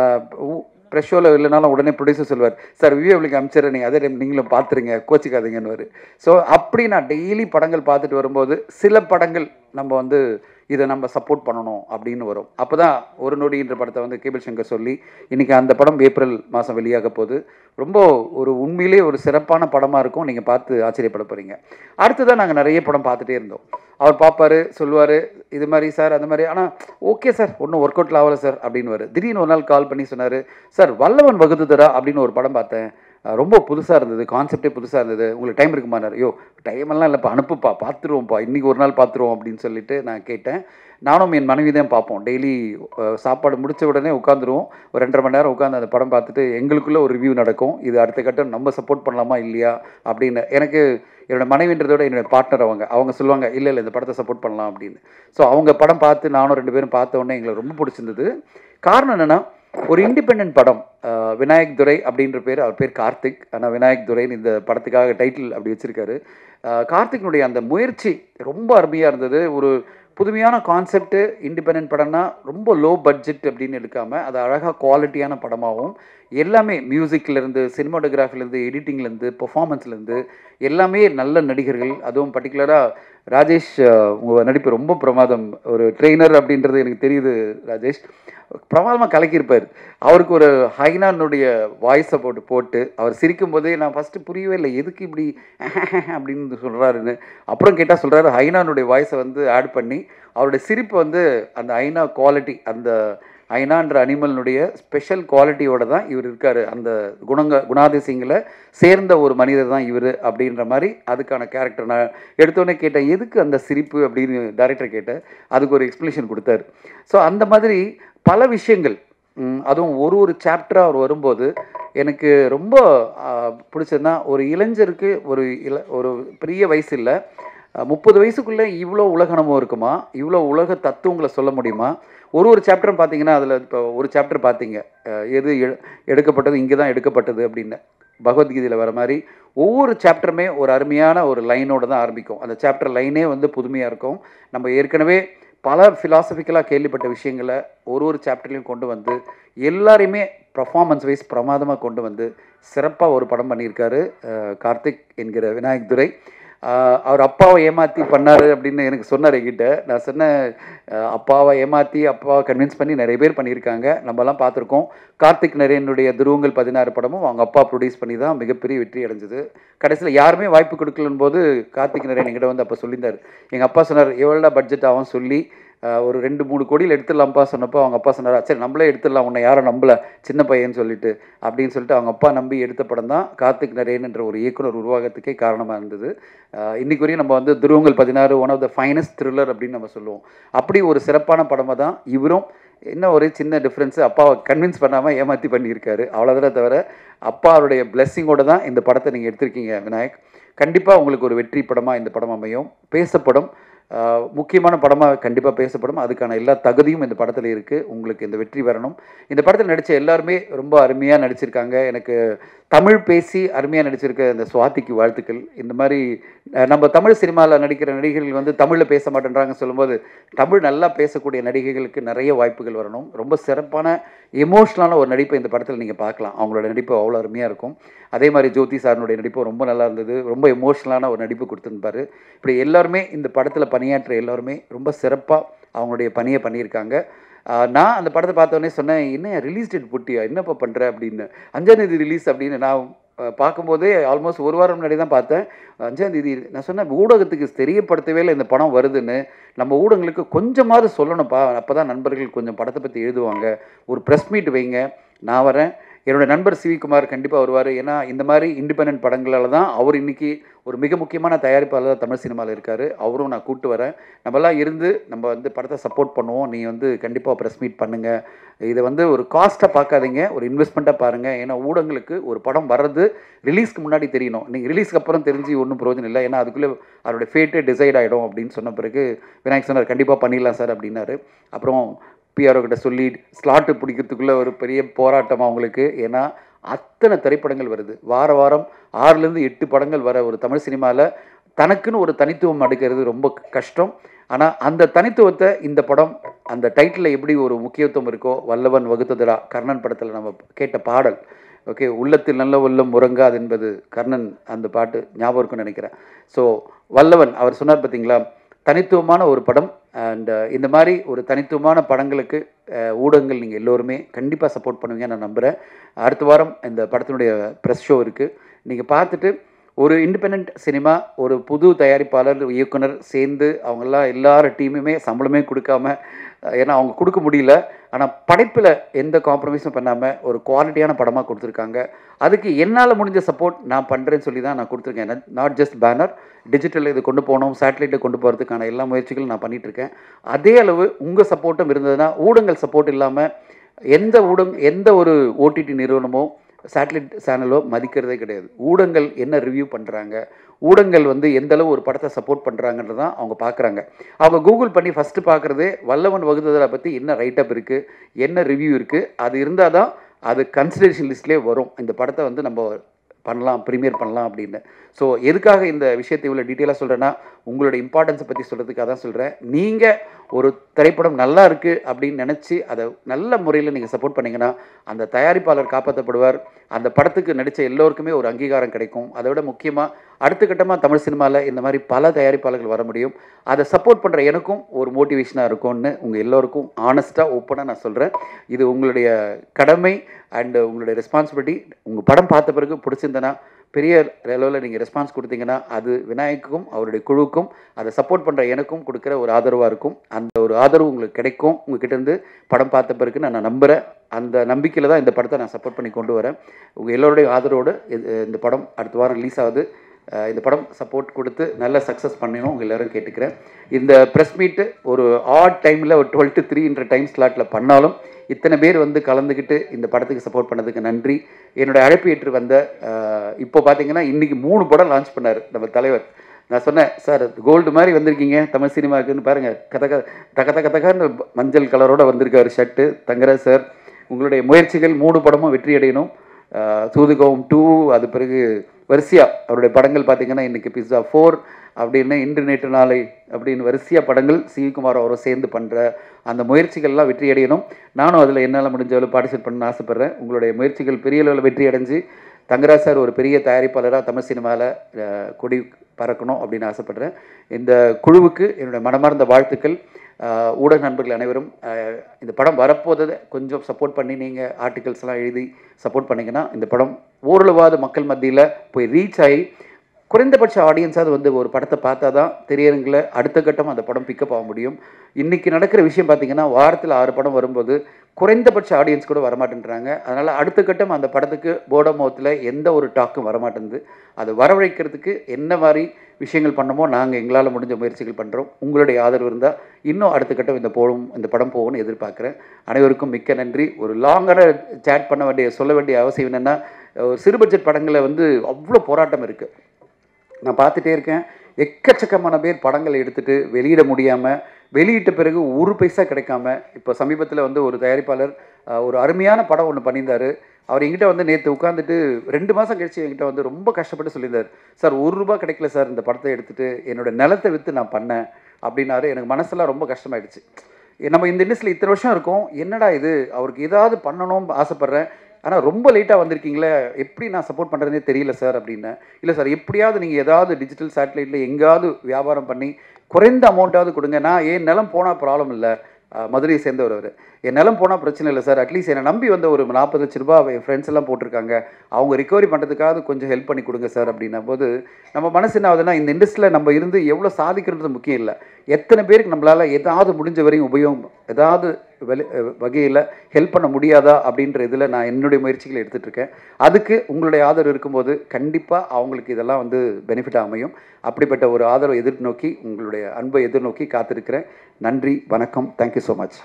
ப்ரெஷ் ஷோவில் இல்லைனாலும் உடனே ப்ரொடியூசர் சொல்வார் சார் விவியலிங் அனுப்பிச்சிடுறேன் நீங்கள் அதே டைம் நீங்களும் பார்த்துருங்க கோச்சிக்காதீங்கன்னு ஸோ அப்படி நான் டெய்லி படங்கள் பார்த்துட்டு வரும்போது சில படங்கள் நம்ம வந்து இதை நம்ம சப்போர்ட் பண்ணணும் அப்படின்னு வரும் அப்போ தான் ஒரு நொடின்ற படத்தை வந்து கேபிள் சங்கர் சொல்லி இன்றைக்கி அந்த படம் ஏப்ரல் மாதம் வெளியாக போகுது ரொம்ப ஒரு உண்மையிலே ஒரு சிறப்பான படமாக இருக்கும் நீங்கள் பார்த்து ஆச்சரியப்பட போகிறீங்க அடுத்ததான் நாங்கள் நிறைய படம் பார்த்துட்டே இருந்தோம் அவர் பார்ப்பாரு சொல்லுவார் இது மாதிரி சார் அந்த மாதிரி ஆனால் ஓகே சார் ஒன்றும் ஒர்க் அவுட்ல ஆகலை சார் அப்படின்னு திடீர்னு ஒரு நாள் கால் பண்ணி சொன்னார் சார் வல்லவன் வகுத்துதரா அப்படின்னு ஒரு படம் பார்த்தேன் அஹ் ரொம்ப புதுசாக இருந்தது கான்செப்டே புதுசாக இருந்தது உங்களுக்கு டைம் இருக்குமானார் ஐயோ டைம் எல்லாம் இல்லைப்பா அனுப்புப்பா பார்த்துருவோம்ப்பா இன்றைக்கி ஒரு நாள் பார்த்துருவோம் அப்படின்னு சொல்லிட்டு நான் கேட்டேன் நானும் என் மனைவி தான் பார்ப்போம் டெய்லி சாப்பாடு முடிச்ச உடனே உட்காந்துருவோம் ஒரு ரெண்டரை மணி நேரம் உட்காந்து அந்த படம் பார்த்துட்டு எங்களுக்குள்ள ஒரு ரிவ்யூ நடக்கும் இது அடுத்த கட்டம் நம்ம சப்போர்ட் பண்ணலாமா இல்லையா அப்படின்னு எனக்கு என்னோட மனைவின்றதை விட என்னோட பார்ட்னர் அவங்க அவங்க சொல்லுவாங்க இல்லை இல்லை இந்த படத்தை சப்போர்ட் பண்ணலாம் அப்படின்னு ஸோ அவங்க படம் பார்த்து நானும் ரெண்டு பேரும் பார்த்த உடனே எங்களுக்கு ரொம்ப பிடிச்சிருந்தது காரணம் என்னென்னா ஒரு இண்டிபெண்ட் படம் அஹ் விநாயக் துரை அப்படின்ற பேர் அவர் பேர் கார்த்திக் ஆனால் விநாயக் துரைன்னு இந்த படத்துக்காக டைட்டில் அப்படி வச்சிருக்காரு அஹ் கார்த்திக்னுடைய அந்த முயற்சி ரொம்ப அருமையாக இருந்தது ஒரு புதுமையான கான்செப்ட்டு இண்டிபெண்ட் படம்னா ரொம்ப லோ பட்ஜெட் அப்படின்னு எடுக்காமல் அது அழகாக குவாலிட்டியான படமாகவும் எல்லாமே மியூசிக்லேருந்து சினிமாட்டோகிராஃபிலேருந்து எடிட்டிங்லேருந்து பெர்ஃபார்மன்ஸ்லேருந்து எல்லாமே நல்ல நடிகர்கள் அதுவும் பர்டிகுலராக ராஜேஷ் உங்கள் நடிப்பு ரொம்ப பிரமாதம் ஒரு ட்ரெயினர் அப்படின்றது எனக்கு தெரியுது ராஜேஷ் பிரமாதமாக கலக்கியிருப்பார் அவருக்கு ஒரு ஹைனானுடைய வாய்ஸை போட்டு போட்டு அவர் சிரிக்கும் போதே நான் ஃபஸ்ட்டு புரியவே இல்லை எதுக்கு இப்படி அப்படின்னு சொல்கிறாருன்னு அப்புறம் கேட்டால் சொல்கிறாரு ஹைனானுடைய வாய்ஸை வந்து ஆட் பண்ணி அவருடைய சிரிப்பு வந்து அந்த ஐநா குவாலிட்டி அந்த ஐநான்ற அனிமலினுடைய ஸ்பெஷல் குவாலிட்டியோட தான் இவர் இருக்கார் அந்த குணங்க குணாதிசயங்களை சேர்ந்த ஒரு மனிதர் தான் இவர் அப்படின்ற மாதிரி அதுக்கான கேரக்டர் நான் எடுத்தோடனே கேட்டேன் எதுக்கு அந்த சிரிப்பு அப்படின்னு டைரக்டர் கேட்டேன் அதுக்கு ஒரு எக்ஸ்ப்ளனேஷன் கொடுத்தாரு ஸோ அந்த மாதிரி பல விஷயங்கள் ம், அதுவும் ஒரு ஒரு சாப்டராக அவர் வரும்போது எனக்கு ரொம்ப பிடிச்சதுன்னா ஒரு இளைஞருக்கு ஒரு இள ஒரு பெரிய வயசு இல்லை முப்பது வயசுக்குள்ளே இவ்வளோ உலக அனுபவம் இருக்குமா இவ்வளோ உலக தத்துவங்களை சொல்ல முடியுமா ஒரு ஒரு சாப்டரும் பார்த்தீங்கன்னா அதில் இப்போ ஒரு சாப்டர் பார்த்தீங்க அஹ், எது எ- எடுக்கப்பட்டது இங்கே தான் எடுக்கப்பட்டது அப்படின்னு பகவத்கீதையில் வர மாதிரி ஒவ்வொரு சாப்டருமே ஒரு அருமையான ஒரு லைனோட தான் ஆரம்பிக்கும் அந்த சாப்டர் லைனே வந்து புதுமையாக இருக்கும் நம்ம ஏற்கனவே பல ஃபிலாசபிக்கலாக கேள்விப்பட்ட விஷயங்களை ஒரு ஒரு சாப்டர்லையும் கொண்டு வந்து எல்லாரையுமே பர்ஃபார்மன்ஸ் வைஸ் பிரமாதமாக கொண்டு வந்து சிறப்பாக ஒரு படம் பண்ணியிருக்காரு அஹ், கார்த்திக் என்கிற விநாயக் துரை ஆஹ் அவர் அப்பாவை ஏமாற்றி பண்ணார் அப்படின்னு எனக்கு சொன்னார் என்கிட்ட நான் சொன்னேன் அஹ் அப்பாவை ஏமாற்றி அப்பாவை கன்வின்ஸ் பண்ணி நிறைய பேர் பண்ணியிருக்காங்க நம்மலாம் பார்த்துருக்கோம் கார்த்திக் நரேனுடைய துருவங்கள் பதினாறு படமும் அவங்க அப்பா ப்ரொடியூஸ் பண்ணி தான் மிகப்பெரிய வெற்றி அடைஞ்சது கடைசியில் யாருமே வாய்ப்பு கொடுக்கலன்னு போது கார்த்திக் நரேன் என்கிட்ட வந்து அப்போ சொல்லியிருந்தார் எங்கள் அப்பா சொன்னார் எவ்வளோ பட்ஜெட் ஆகும் சொல்லி ஆஹ் ஒரு ரெண்டு மூணு கோடியில் எடுத்துடலாம்ப்பா சொன்னப்போ அவங்க அப்பா சொன்னார் சரி நம்மளே எடுத்துடலாம் உன்னை யாரும் நம்பல சின்ன பையன் சொல்லிட்டு அப்படின்னு சொல்லிட்டு அவங்க அப்பா நம்பி எடுத்த படம் தான் கார்த்திக் நரேன் என்ற ஒரு இயக்குனர் உருவாகத்துக்கே காரணமாக இருந்தது ஆஹ் இன்னைக்கு வரையும் நம்ம வந்து Dhuruvangal Pathinaaru one of the finest thriller அப்படின்னு நம்ம சொல்லுவோம் அப்படி ஒரு சிறப்பான படமாக தான் இவரும் என்ன ஒரு சின்ன டிஃப்ரென்ஸு அப்பாவை கன்வின்ஸ் பண்ணாமல் ஏமாற்றி பண்ணியிருக்காரு அவ்வளோதானே தவிர அப்பாவுடைய பிளெஸ்ஸிங்கோட தான் இந்த படத்தை நீங்கள் எடுத்திருக்கீங்க விநாயக் கண்டிப்பாக உங்களுக்கு ஒரு வெற்றி படமாக இந்த படம் அமையும் பேசப்படும் ஆஹ் முக்கியமான படமாக கண்டிப்பாக பேசப்படும் அதுக்கான எல்லா தகுதியும் இந்த படத்தில் இருக்குது உங்களுக்கு இந்த வெற்றி வரணும் இந்த படத்தில் நடித்த எல்லாருமே ரொம்ப அருமையாக நடிச்சிருக்காங்க எனக்கு தமிழ் பேசி அருமையாக நடிச்சிருக்க இந்த சுவாதிக்கு வாழ்த்துக்கள் இந்த மாதிரி அஹ், நம்ம தமிழ் சினிமாவில் நடிக்கிற நடிகர்கள் வந்து தமிழில் பேச மாட்டேன்றாங்க சொல்லும்போது தமிழ் நல்லா பேசக்கூடிய நடிகைகளுக்கு நிறைய வாய்ப்புகள் வரணும் ரொம்ப சிறப்பான எமோஷ்னலான ஒரு நடிப்பை இந்த படத்தில் நீங்கள் பார்க்கலாம் அவங்களோட நடிப்பு அவ்வளோ அருமையாக இருக்கும் அதே மாதிரி ஜோதி சாரனுடைய நடிப்பு ரொம்ப நல்லா இருந்தது ரொம்ப எமோஷ்னலான ஒரு நடிப்பு கொடுத்துருப்பாரு இப்படி எல்லாருமே இந்த படத்தில் பணியாற்ற எல்லாருமே ரொம்ப சிறப்பாக அவங்களுடைய பணியை பண்ணியிருக்காங்க ஆஹ் நான் அந்த படத்தை பார்த்தோன்னே சொன்னேன் என்ன ரிலீஸ் டேட் போட்டியா என்னப்பா பண்ணுற அப்படின்னு அஞ்சாந்தேதி ரிலீஸ் அப்படின்னு நான் ஆஹ் பார்க்கும்போதே ஆல்மோஸ்ட் ஒரு வாரம் முன்னாடி தான் பார்த்தேன் அஞ்சாந்தேதி நான் சொன்னேன் ஊடகத்துக்கு தெரியப்படுத்தவே இல்லை இந்த படம் வருதுன்னு நம்ம ஊடகங்களுக்கு கொஞ்சமாவது சொல்லணும்ப்பா அப்போ தான் நண்பர்கள் கொஞ்சம் படத்தை பற்றி எழுதுவாங்க ஒரு ப்ரெஸ் மீட் வைங்க நான் வரேன் என்னோட நண்பர் சிவிகுமார் கண்டிப்பாக வருவார் ஏன்னா இந்த மாதிரி இண்டிபெண்ட் படங்களால் தான் அவர் இன்னைக்கு ஒரு மிக முக்கியமான தயாரிப்பாளர் தமிழ் சினிமாவில் இருக்கார் அவரும் நான் கூப்பிட்டு வரேன் நம்மலாம் இருந்து நம்ம வந்து படத்தை சப்போர்ட் பண்ணுவோம் நீ வந்து கண்டிப்பாக ப்ரெஸ் மீட் பண்ணுங்கள் இதை வந்து ஒரு காஸ்ட்டாக பார்க்காதீங்க ஒரு இன்வெஸ்ட்மெண்ட்டாக பாருங்கள் ஏன்னா ஊடகங்களுக்கு ஒரு படம் வர்றது ரிலீஸ்க்கு முன்னாடி தெரியணும் நீங்கள் ரிலீஸ்க்கு அப்புறம் தெரிஞ்சு ஒன்றும் பிரயோஜனம் இல்லை ஏன்னா அதுக்குள்ளே அவருடைய ஃபேட்டே டிசைட் ஆகிடும் அப்படின்னு சொன்ன பிறகு விநாயக் சொன்னார் கண்டிப்பாக பண்ணிடலாம் சார் அப்படின்னாரு அப்புறம் பிஆர்ஓ கிட்ட சொல்லி ஸ்லாட்டு பிடிக்கிறதுக்குள்ள ஒரு பெரிய போராட்டம் அவங்களுக்கு ஏன்னா அத்தனை திரைப்படங்கள் வருது வார வாரம் ஆறுலேருந்து எட்டு படங்கள் வர ஒரு தமிழ் சினிமாவில் தனக்குன்னு ஒரு தனித்துவம் அடுக்கிறது ரொம்ப கஷ்டம் ஆனால் அந்த தனித்துவத்தை இந்த படம் அந்த டைட்டிலில் எப்படி ஒரு முக்கியத்துவம் இருக்கோ வல்லவன் வகுத்ததுரா கர்ணன் படத்தில் நம்ம கேட்ட பாடல் ஓகே உள்ளத்தில் நல்ல உள்ளம் உறங்காது என்பது கர்ணன் அந்த பாட்டு ஞாபகம் இருக்குன்னு நினைக்கிறேன் ஸோ வல்லவன் அவர் சொன்னார் பார்த்தீங்களா தனித்துவமான ஒரு படம் அண்ட் இந்த மாதிரி ஒரு தனித்துவமான படங்களுக்கு அஹ், ஊடகங்கள் நீங்கள் எல்லோருமே கண்டிப்பாக சப்போர்ட் பண்ணுவீங்க நான் நம்புகிறேன் அடுத்த வாரம் இந்த படத்தினுடைய ப்ரெஸ் ஷோ இருக்குது நீங்கள் பார்த்துட்டு ஒரு இண்டிபெண்ட் சினிமா ஒரு புது தயாரிப்பாளர் இயக்குனர் சேர்ந்து அவங்கெல்லாம் எல்லார டீமுமே சம்பளமே கொடுக்காம அஹ், ஏன்னா அவங்க கொடுக்க முடியல ஆனால் படைப்பில் எந்த காம்ப்ரமைஸும் பண்ணாமல் ஒரு குவாலிட்டியான படமாக கொடுத்துருக்காங்க அதுக்கு என்னால் முடிஞ்ச சப்போர்ட் நான் பண்ணுறேன்னு சொல்லி தான் நான் கொடுத்துருக்கேன் நாட் ஜஸ்ட் பேனர் டிஜிட்டல் இது கொண்டு போகணும் சேட்டலைட்டை கொண்டு போகிறதுக்கான எல்லா முயற்சிகளும் நான் பண்ணிட்டு இருக்கேன் அதே அளவு உங்கள் சப்போர்ட்டும் இருந்ததுன்னா ஊடகங்கள் சப்போர்ட் இல்லாமல் எந்த ஊடகம் எந்த ஒரு ஓடிடி நிறுவனமோ சேட்டலைட் சேனலோ மதிக்கிறதே கிடையாது ஊடகங்கள் என்ன ரிவ்யூ பண்ணுறாங்க ஊடகங்கள் வந்து எந்த அளவு ஒரு படத்தை சப்போர்ட் பண்ணுறாங்கன்றது தான் அவங்க பார்க்குறாங்க அவங்க கூகுள் பண்ணி ஃபஸ்ட்டு பார்க்குறதே வல்லவன் வகுத்ததை பற்றி என்ன ரைட்டப் இருக்குது என்ன ரிவ்யூ இருக்குது அது இருந்தால் தான் அது கன்சிடரேஷன் லிஸ்ட்லேயே வரும் இந்த படத்தை வந்து நம்ம பண்ணலாம் ப்ரீமியர் பண்ணலாம் அப்படின்னு ஸோ எதுக்காக இந்த விஷயத்தை இவ்வளோ டீட்டெயிலாக சொல்கிறேன்னா உங்களோட இம்பார்ட்டன்ஸை பற்றி சொல்கிறதுக்காக தான் சொல்கிறேன் நீங்கள் ஒரு திரைப்படம் நல்லா இருக்குது அப்படின்னு நினச்சி அதை நல்ல முறையில் நீங்கள் சப்போர்ட் பண்ணீங்கன்னா அந்த தயாரிப்பாளர் காப்பாற்றப்படுவார் அந்த படத்துக்கு நடித்த எல்லோருக்குமே ஒரு அங்கீகாரம் கிடைக்கும் அதை விட முக்கியமாக அடுத்த கட்டமாக தமிழ் சினிமாவில் இந்த மாதிரி பல தயாரிப்பாளர்கள் வர முடியும் அதை சப்போர்ட் பண்ணுற எனக்கும் ஒரு மோட்டிவேஷனாக இருக்கும்னு உங்கள் எல்லோருக்கும் ஆனஸ்ட்டாக ஓப்பனாக நான் சொல்கிறேன் இது உங்களுடைய கடமை அண்டு உங்களுடைய ரெஸ்பான்சிபிலிட்டி உங்கள் படம் பார்த்த பிறகு பிடிச்சிருந்தனா பெரிய லெவலில் நீங்கள் ரெஸ்பான்ஸ் கொடுத்தீங்கன்னா அது விநாயக்குக்கும் அவருடைய குழுவுக்கும் அதை சப்போர்ட் பண்ணுற எனக்கும் கொடுக்குற ஒரு ஆதரவாக இருக்கும் அந்த ஒரு ஆதரவு உங்களுக்கு கிடைக்கும் உங்ககிட்ட இருந்து படம் பார்த்த பிறகு நான் நம்புகிறேன் அந்த நம்பிக்கையில் தான் இந்த படத்தை நான் சப்போர்ட் பண்ணி கொண்டு வரேன் உங்கள் எல்லோருடைய ஆதரவோடு இது- இந்த படம் அடுத்த வாரம் ரிலீஸ் ஆகுது அஹ் இந்த படம் சப்போர்ட் கொடுத்து நல்ல சக்ஸஸ் பண்ணணும் உங்கள் எல்லாரும் கேட்டுக்கிறேன் இந்த ப்ரெஸ் மீட்டு ஒரு ஆட் டைமில் ஒரு டுவெல் டு த்ரீன்ற டைம் ஸ்லாட்டில் பண்ணாலும் இத்தனை பேர் வந்து கலந்துக்கிட்டு இந்த படத்துக்கு சப்போர்ட் பண்ணதுக்கு நன்றி என்னோட அழைப்பு ஏற்று வந்த அஹ், இப்போ பார்த்தீங்கன்னா இன்றைக்கி மூணு படம் லான்ச் பண்ணார் நம்ம தலைவர் நான் சொன்னேன் சார் கோல்டு மாதிரி வந்திருக்கீங்க தமிழ் சினிமாவுக்குன்னு பாருங்கள் கத க தக தக தகன்னு மஞ்சள் கலரோட வந்திருக்காரு ஷர்ட்டு தங்கராஜ் சார் உங்களுடைய முயற்சிகள் மூணு படமும் வெற்றி அடையணும் அஹ், சூதுகவும் டூ அது பிறகு வரிசையாக அவருடைய படங்கள் பார்த்தீங்கன்னா இன்றைக்கி பிஸ்ஸா ஃபோர் அப்படின்னு இன்று நேற்று நாளை அப்படின்னு வரிசையாக படங்கள் சிவிகுமார் அவரும் சேர்ந்து பண்ணுற அந்த முயற்சிகள்லாம் வெற்றி அடையணும் நானும் அதில் என்னால் முடிஞ்ச அளவு பார்ட்டிசிபேட் பண்ண ஆசைப்பட்றேன் உங்களுடைய முயற்சிகள் பெரிய அளவில் வெற்றி அடைஞ்சு தங்கராஜ் சார் ஒரு பெரிய தயாரிப்பாளராக தமிழ் சினிமாவில் கொடி பறக்கணும் அப்படின்னு ஆசைப்பட்றேன் இந்த குழுவுக்கு என்னுடைய மனமார்ந்த வாழ்த்துக்கள் அஹ், ஊடக நண்பர்கள் அனைவரும் அஹ், இந்த படம் வரப்போதை கொஞ்சம் சப்போர்ட் பண்ணி நீங்கள் ஆர்டிகல்ஸ்லாம் எழுதி சப்போர்ட் பண்ணிங்கன்னா இந்த படம் ஓரளவாத மக்கள் மத்தியில் போய் ரீச் ஆகி குறைந்தபட்ச ஆடியன்ஸாவது வந்து ஒரு படத்தை பார்த்தா தான் திரையரங்கில் அடுத்த கட்டம் அந்த படம் பிக்கப் ஆக முடியும் இன்றைக்கி நடக்கிற விஷயம் பார்த்தீங்கன்னா வாரத்தில் ஆறு படம் வரும்போது குறைந்தபட்ச ஆடியன்ஸ் கூட வரமாட்டேன்றாங்க அதனால் அடுத்த கட்டம் அந்த படத்துக்கு போடமோத்தில் எந்த ஒரு டாக்கும் வரமாட்டேங்குது அதை வரவழைக்கிறதுக்கு என்ன மாதிரி விஷயங்கள் பண்ணமோ நாங்கள் எங்களால் முடிஞ்ச முயற்சிகள் பண்ணுறோம் உங்களுடைய ஆதரவு இருந்தால் இன்னும் அடுத்த கட்டம் இந்த போகும் இந்த படம் போகும்னு எதிர்பார்க்குறேன் அனைவருக்கும் மிக்க நன்றி ஒரு லாங்கான சேட் பண்ண வேண்டிய சொல்ல வேண்டிய அவசியம் என்னென்னா ஒரு சிறு பட்ஜெட் படங்களை வந்து அவ்வளோ போராட்டம் இருக்குது நான் பார்த்துட்டே இருக்கேன் எக்கச்சக்கமான பேர் படங்களை எடுத்துட்டு வெளியிட முடியாமல் வெளியிட்ட பிறகு ஒரு பைசா கிடைக்காம இப்போ சமீபத்தில் வந்து ஒரு தயாரிப்பாளர் அஹ், ஒரு அருமையான படம் ஒன்று பண்ணியிருந்தாரு அவர் என்கிட்ட வந்து நேற்று உட்காந்துட்டு ரெண்டு மாதம் கழிச்சு என்கிட்ட வந்து ரொம்ப கஷ்டப்பட்டு சொல்லியிருந்தார் சார் ஒரு ரூபா கிடைக்கல சார் இந்த படத்தை எடுத்துட்டு என்னோட நிலத்தை விற்று நான் பண்ணேன் அப்படின்னாரு எனக்கு மனசெல்லாம் ரொம்ப கஷ்டமாயிடுச்சு நம்ம இந்த இண்டஸ்ட்ரியில் இத்தனை வருஷம் இருக்கோம் என்னடா இது அவருக்கு ஏதாவது பண்ணணும்னு ஆசைப்பட்றேன் ஆனால் ரொம்ப லேட்டாக வந்திருக்கீங்களே எப்படி நான் சப்போர்ட் பண்ணுறதுனே தெரியல சார் அப்படின்னேன் இல்லை சார் எப்படியாவது நீங்கள் ஏதாவது டிஜிட்டல் சேட்டலைட்டில் எங்கேயாவது வியாபாரம் பண்ணி குறைந்த அமௌண்ட்டாவது கொடுங்க நான் என் நிலம் போனால் ப்ராப்ளம் இல்லை அஹ், மதுரையை சேர்ந்தவர் அவர் என் நிலம் போனால் பிரச்சனை இல்லை சார் அட்லீஸ்ட் என்னை நம்பி வந்த ஒரு நாற்பது லட்ச ரூபாய் என் ஃப்ரெண்ட்ஸ் எல்லாம் போட்டிருக்காங்க அவங்க ரிகவரி பண்ணுறதுக்காவது கொஞ்சம் ஹெல்ப் பண்ணி கொடுங்க சார் அப்படின்னும் போது நம்ம மனசு என்ன ஆகுதுன்னா இந்த இண்டஸ்ட்ரியில் நம்ம இருந்து எவ்வளோ சாதிக்கிறது முக்கியம் இல்லை எத்தனை பேருக்கு நம்மளால் ஏதாவது முடிஞ்ச வரையும் உபயோகம் ஏதாவது வெளி வகையில் ஹெல்ப் பண்ண முடியாதா அப்படின்ற இதில் நான் என்னுடைய முயற்சிகளை எடுத்துகிட்டு இருக்கேன் அதுக்கு உங்களுடைய ஆதரவு இருக்கும்போது கண்டிப்பாக அவங்களுக்கு இதெல்லாம் வந்து பெனிஃபிட் அமையும் அப்படிப்பட்ட ஒரு ஆதரவை எதிர்நோக்கி உங்களுடைய அன்பை எதிர்நோக்கி காத்திருக்கிறேன் நன்றி வணக்கம் தேங்க்யூ ஸோ மச்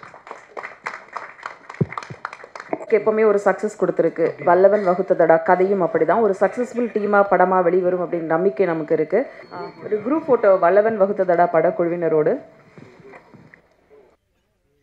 எப்பவுமே ஒரு சக்ஸஸ் கொடுத்துருக்கு வல்லவன் வகுத்ததடா கதையும் அப்படிதான் ஒரு சக்ஸஸ்ஃபுல் டீமாக படமாக வெளிவரும் அப்படின்னு நம்பிக்கை நமக்கு இருக்கு ஆஹ் ஒரு குரூப் ஃபோட்டோ வல்லவன் வகுத்ததடா படக்குழுவினரோடு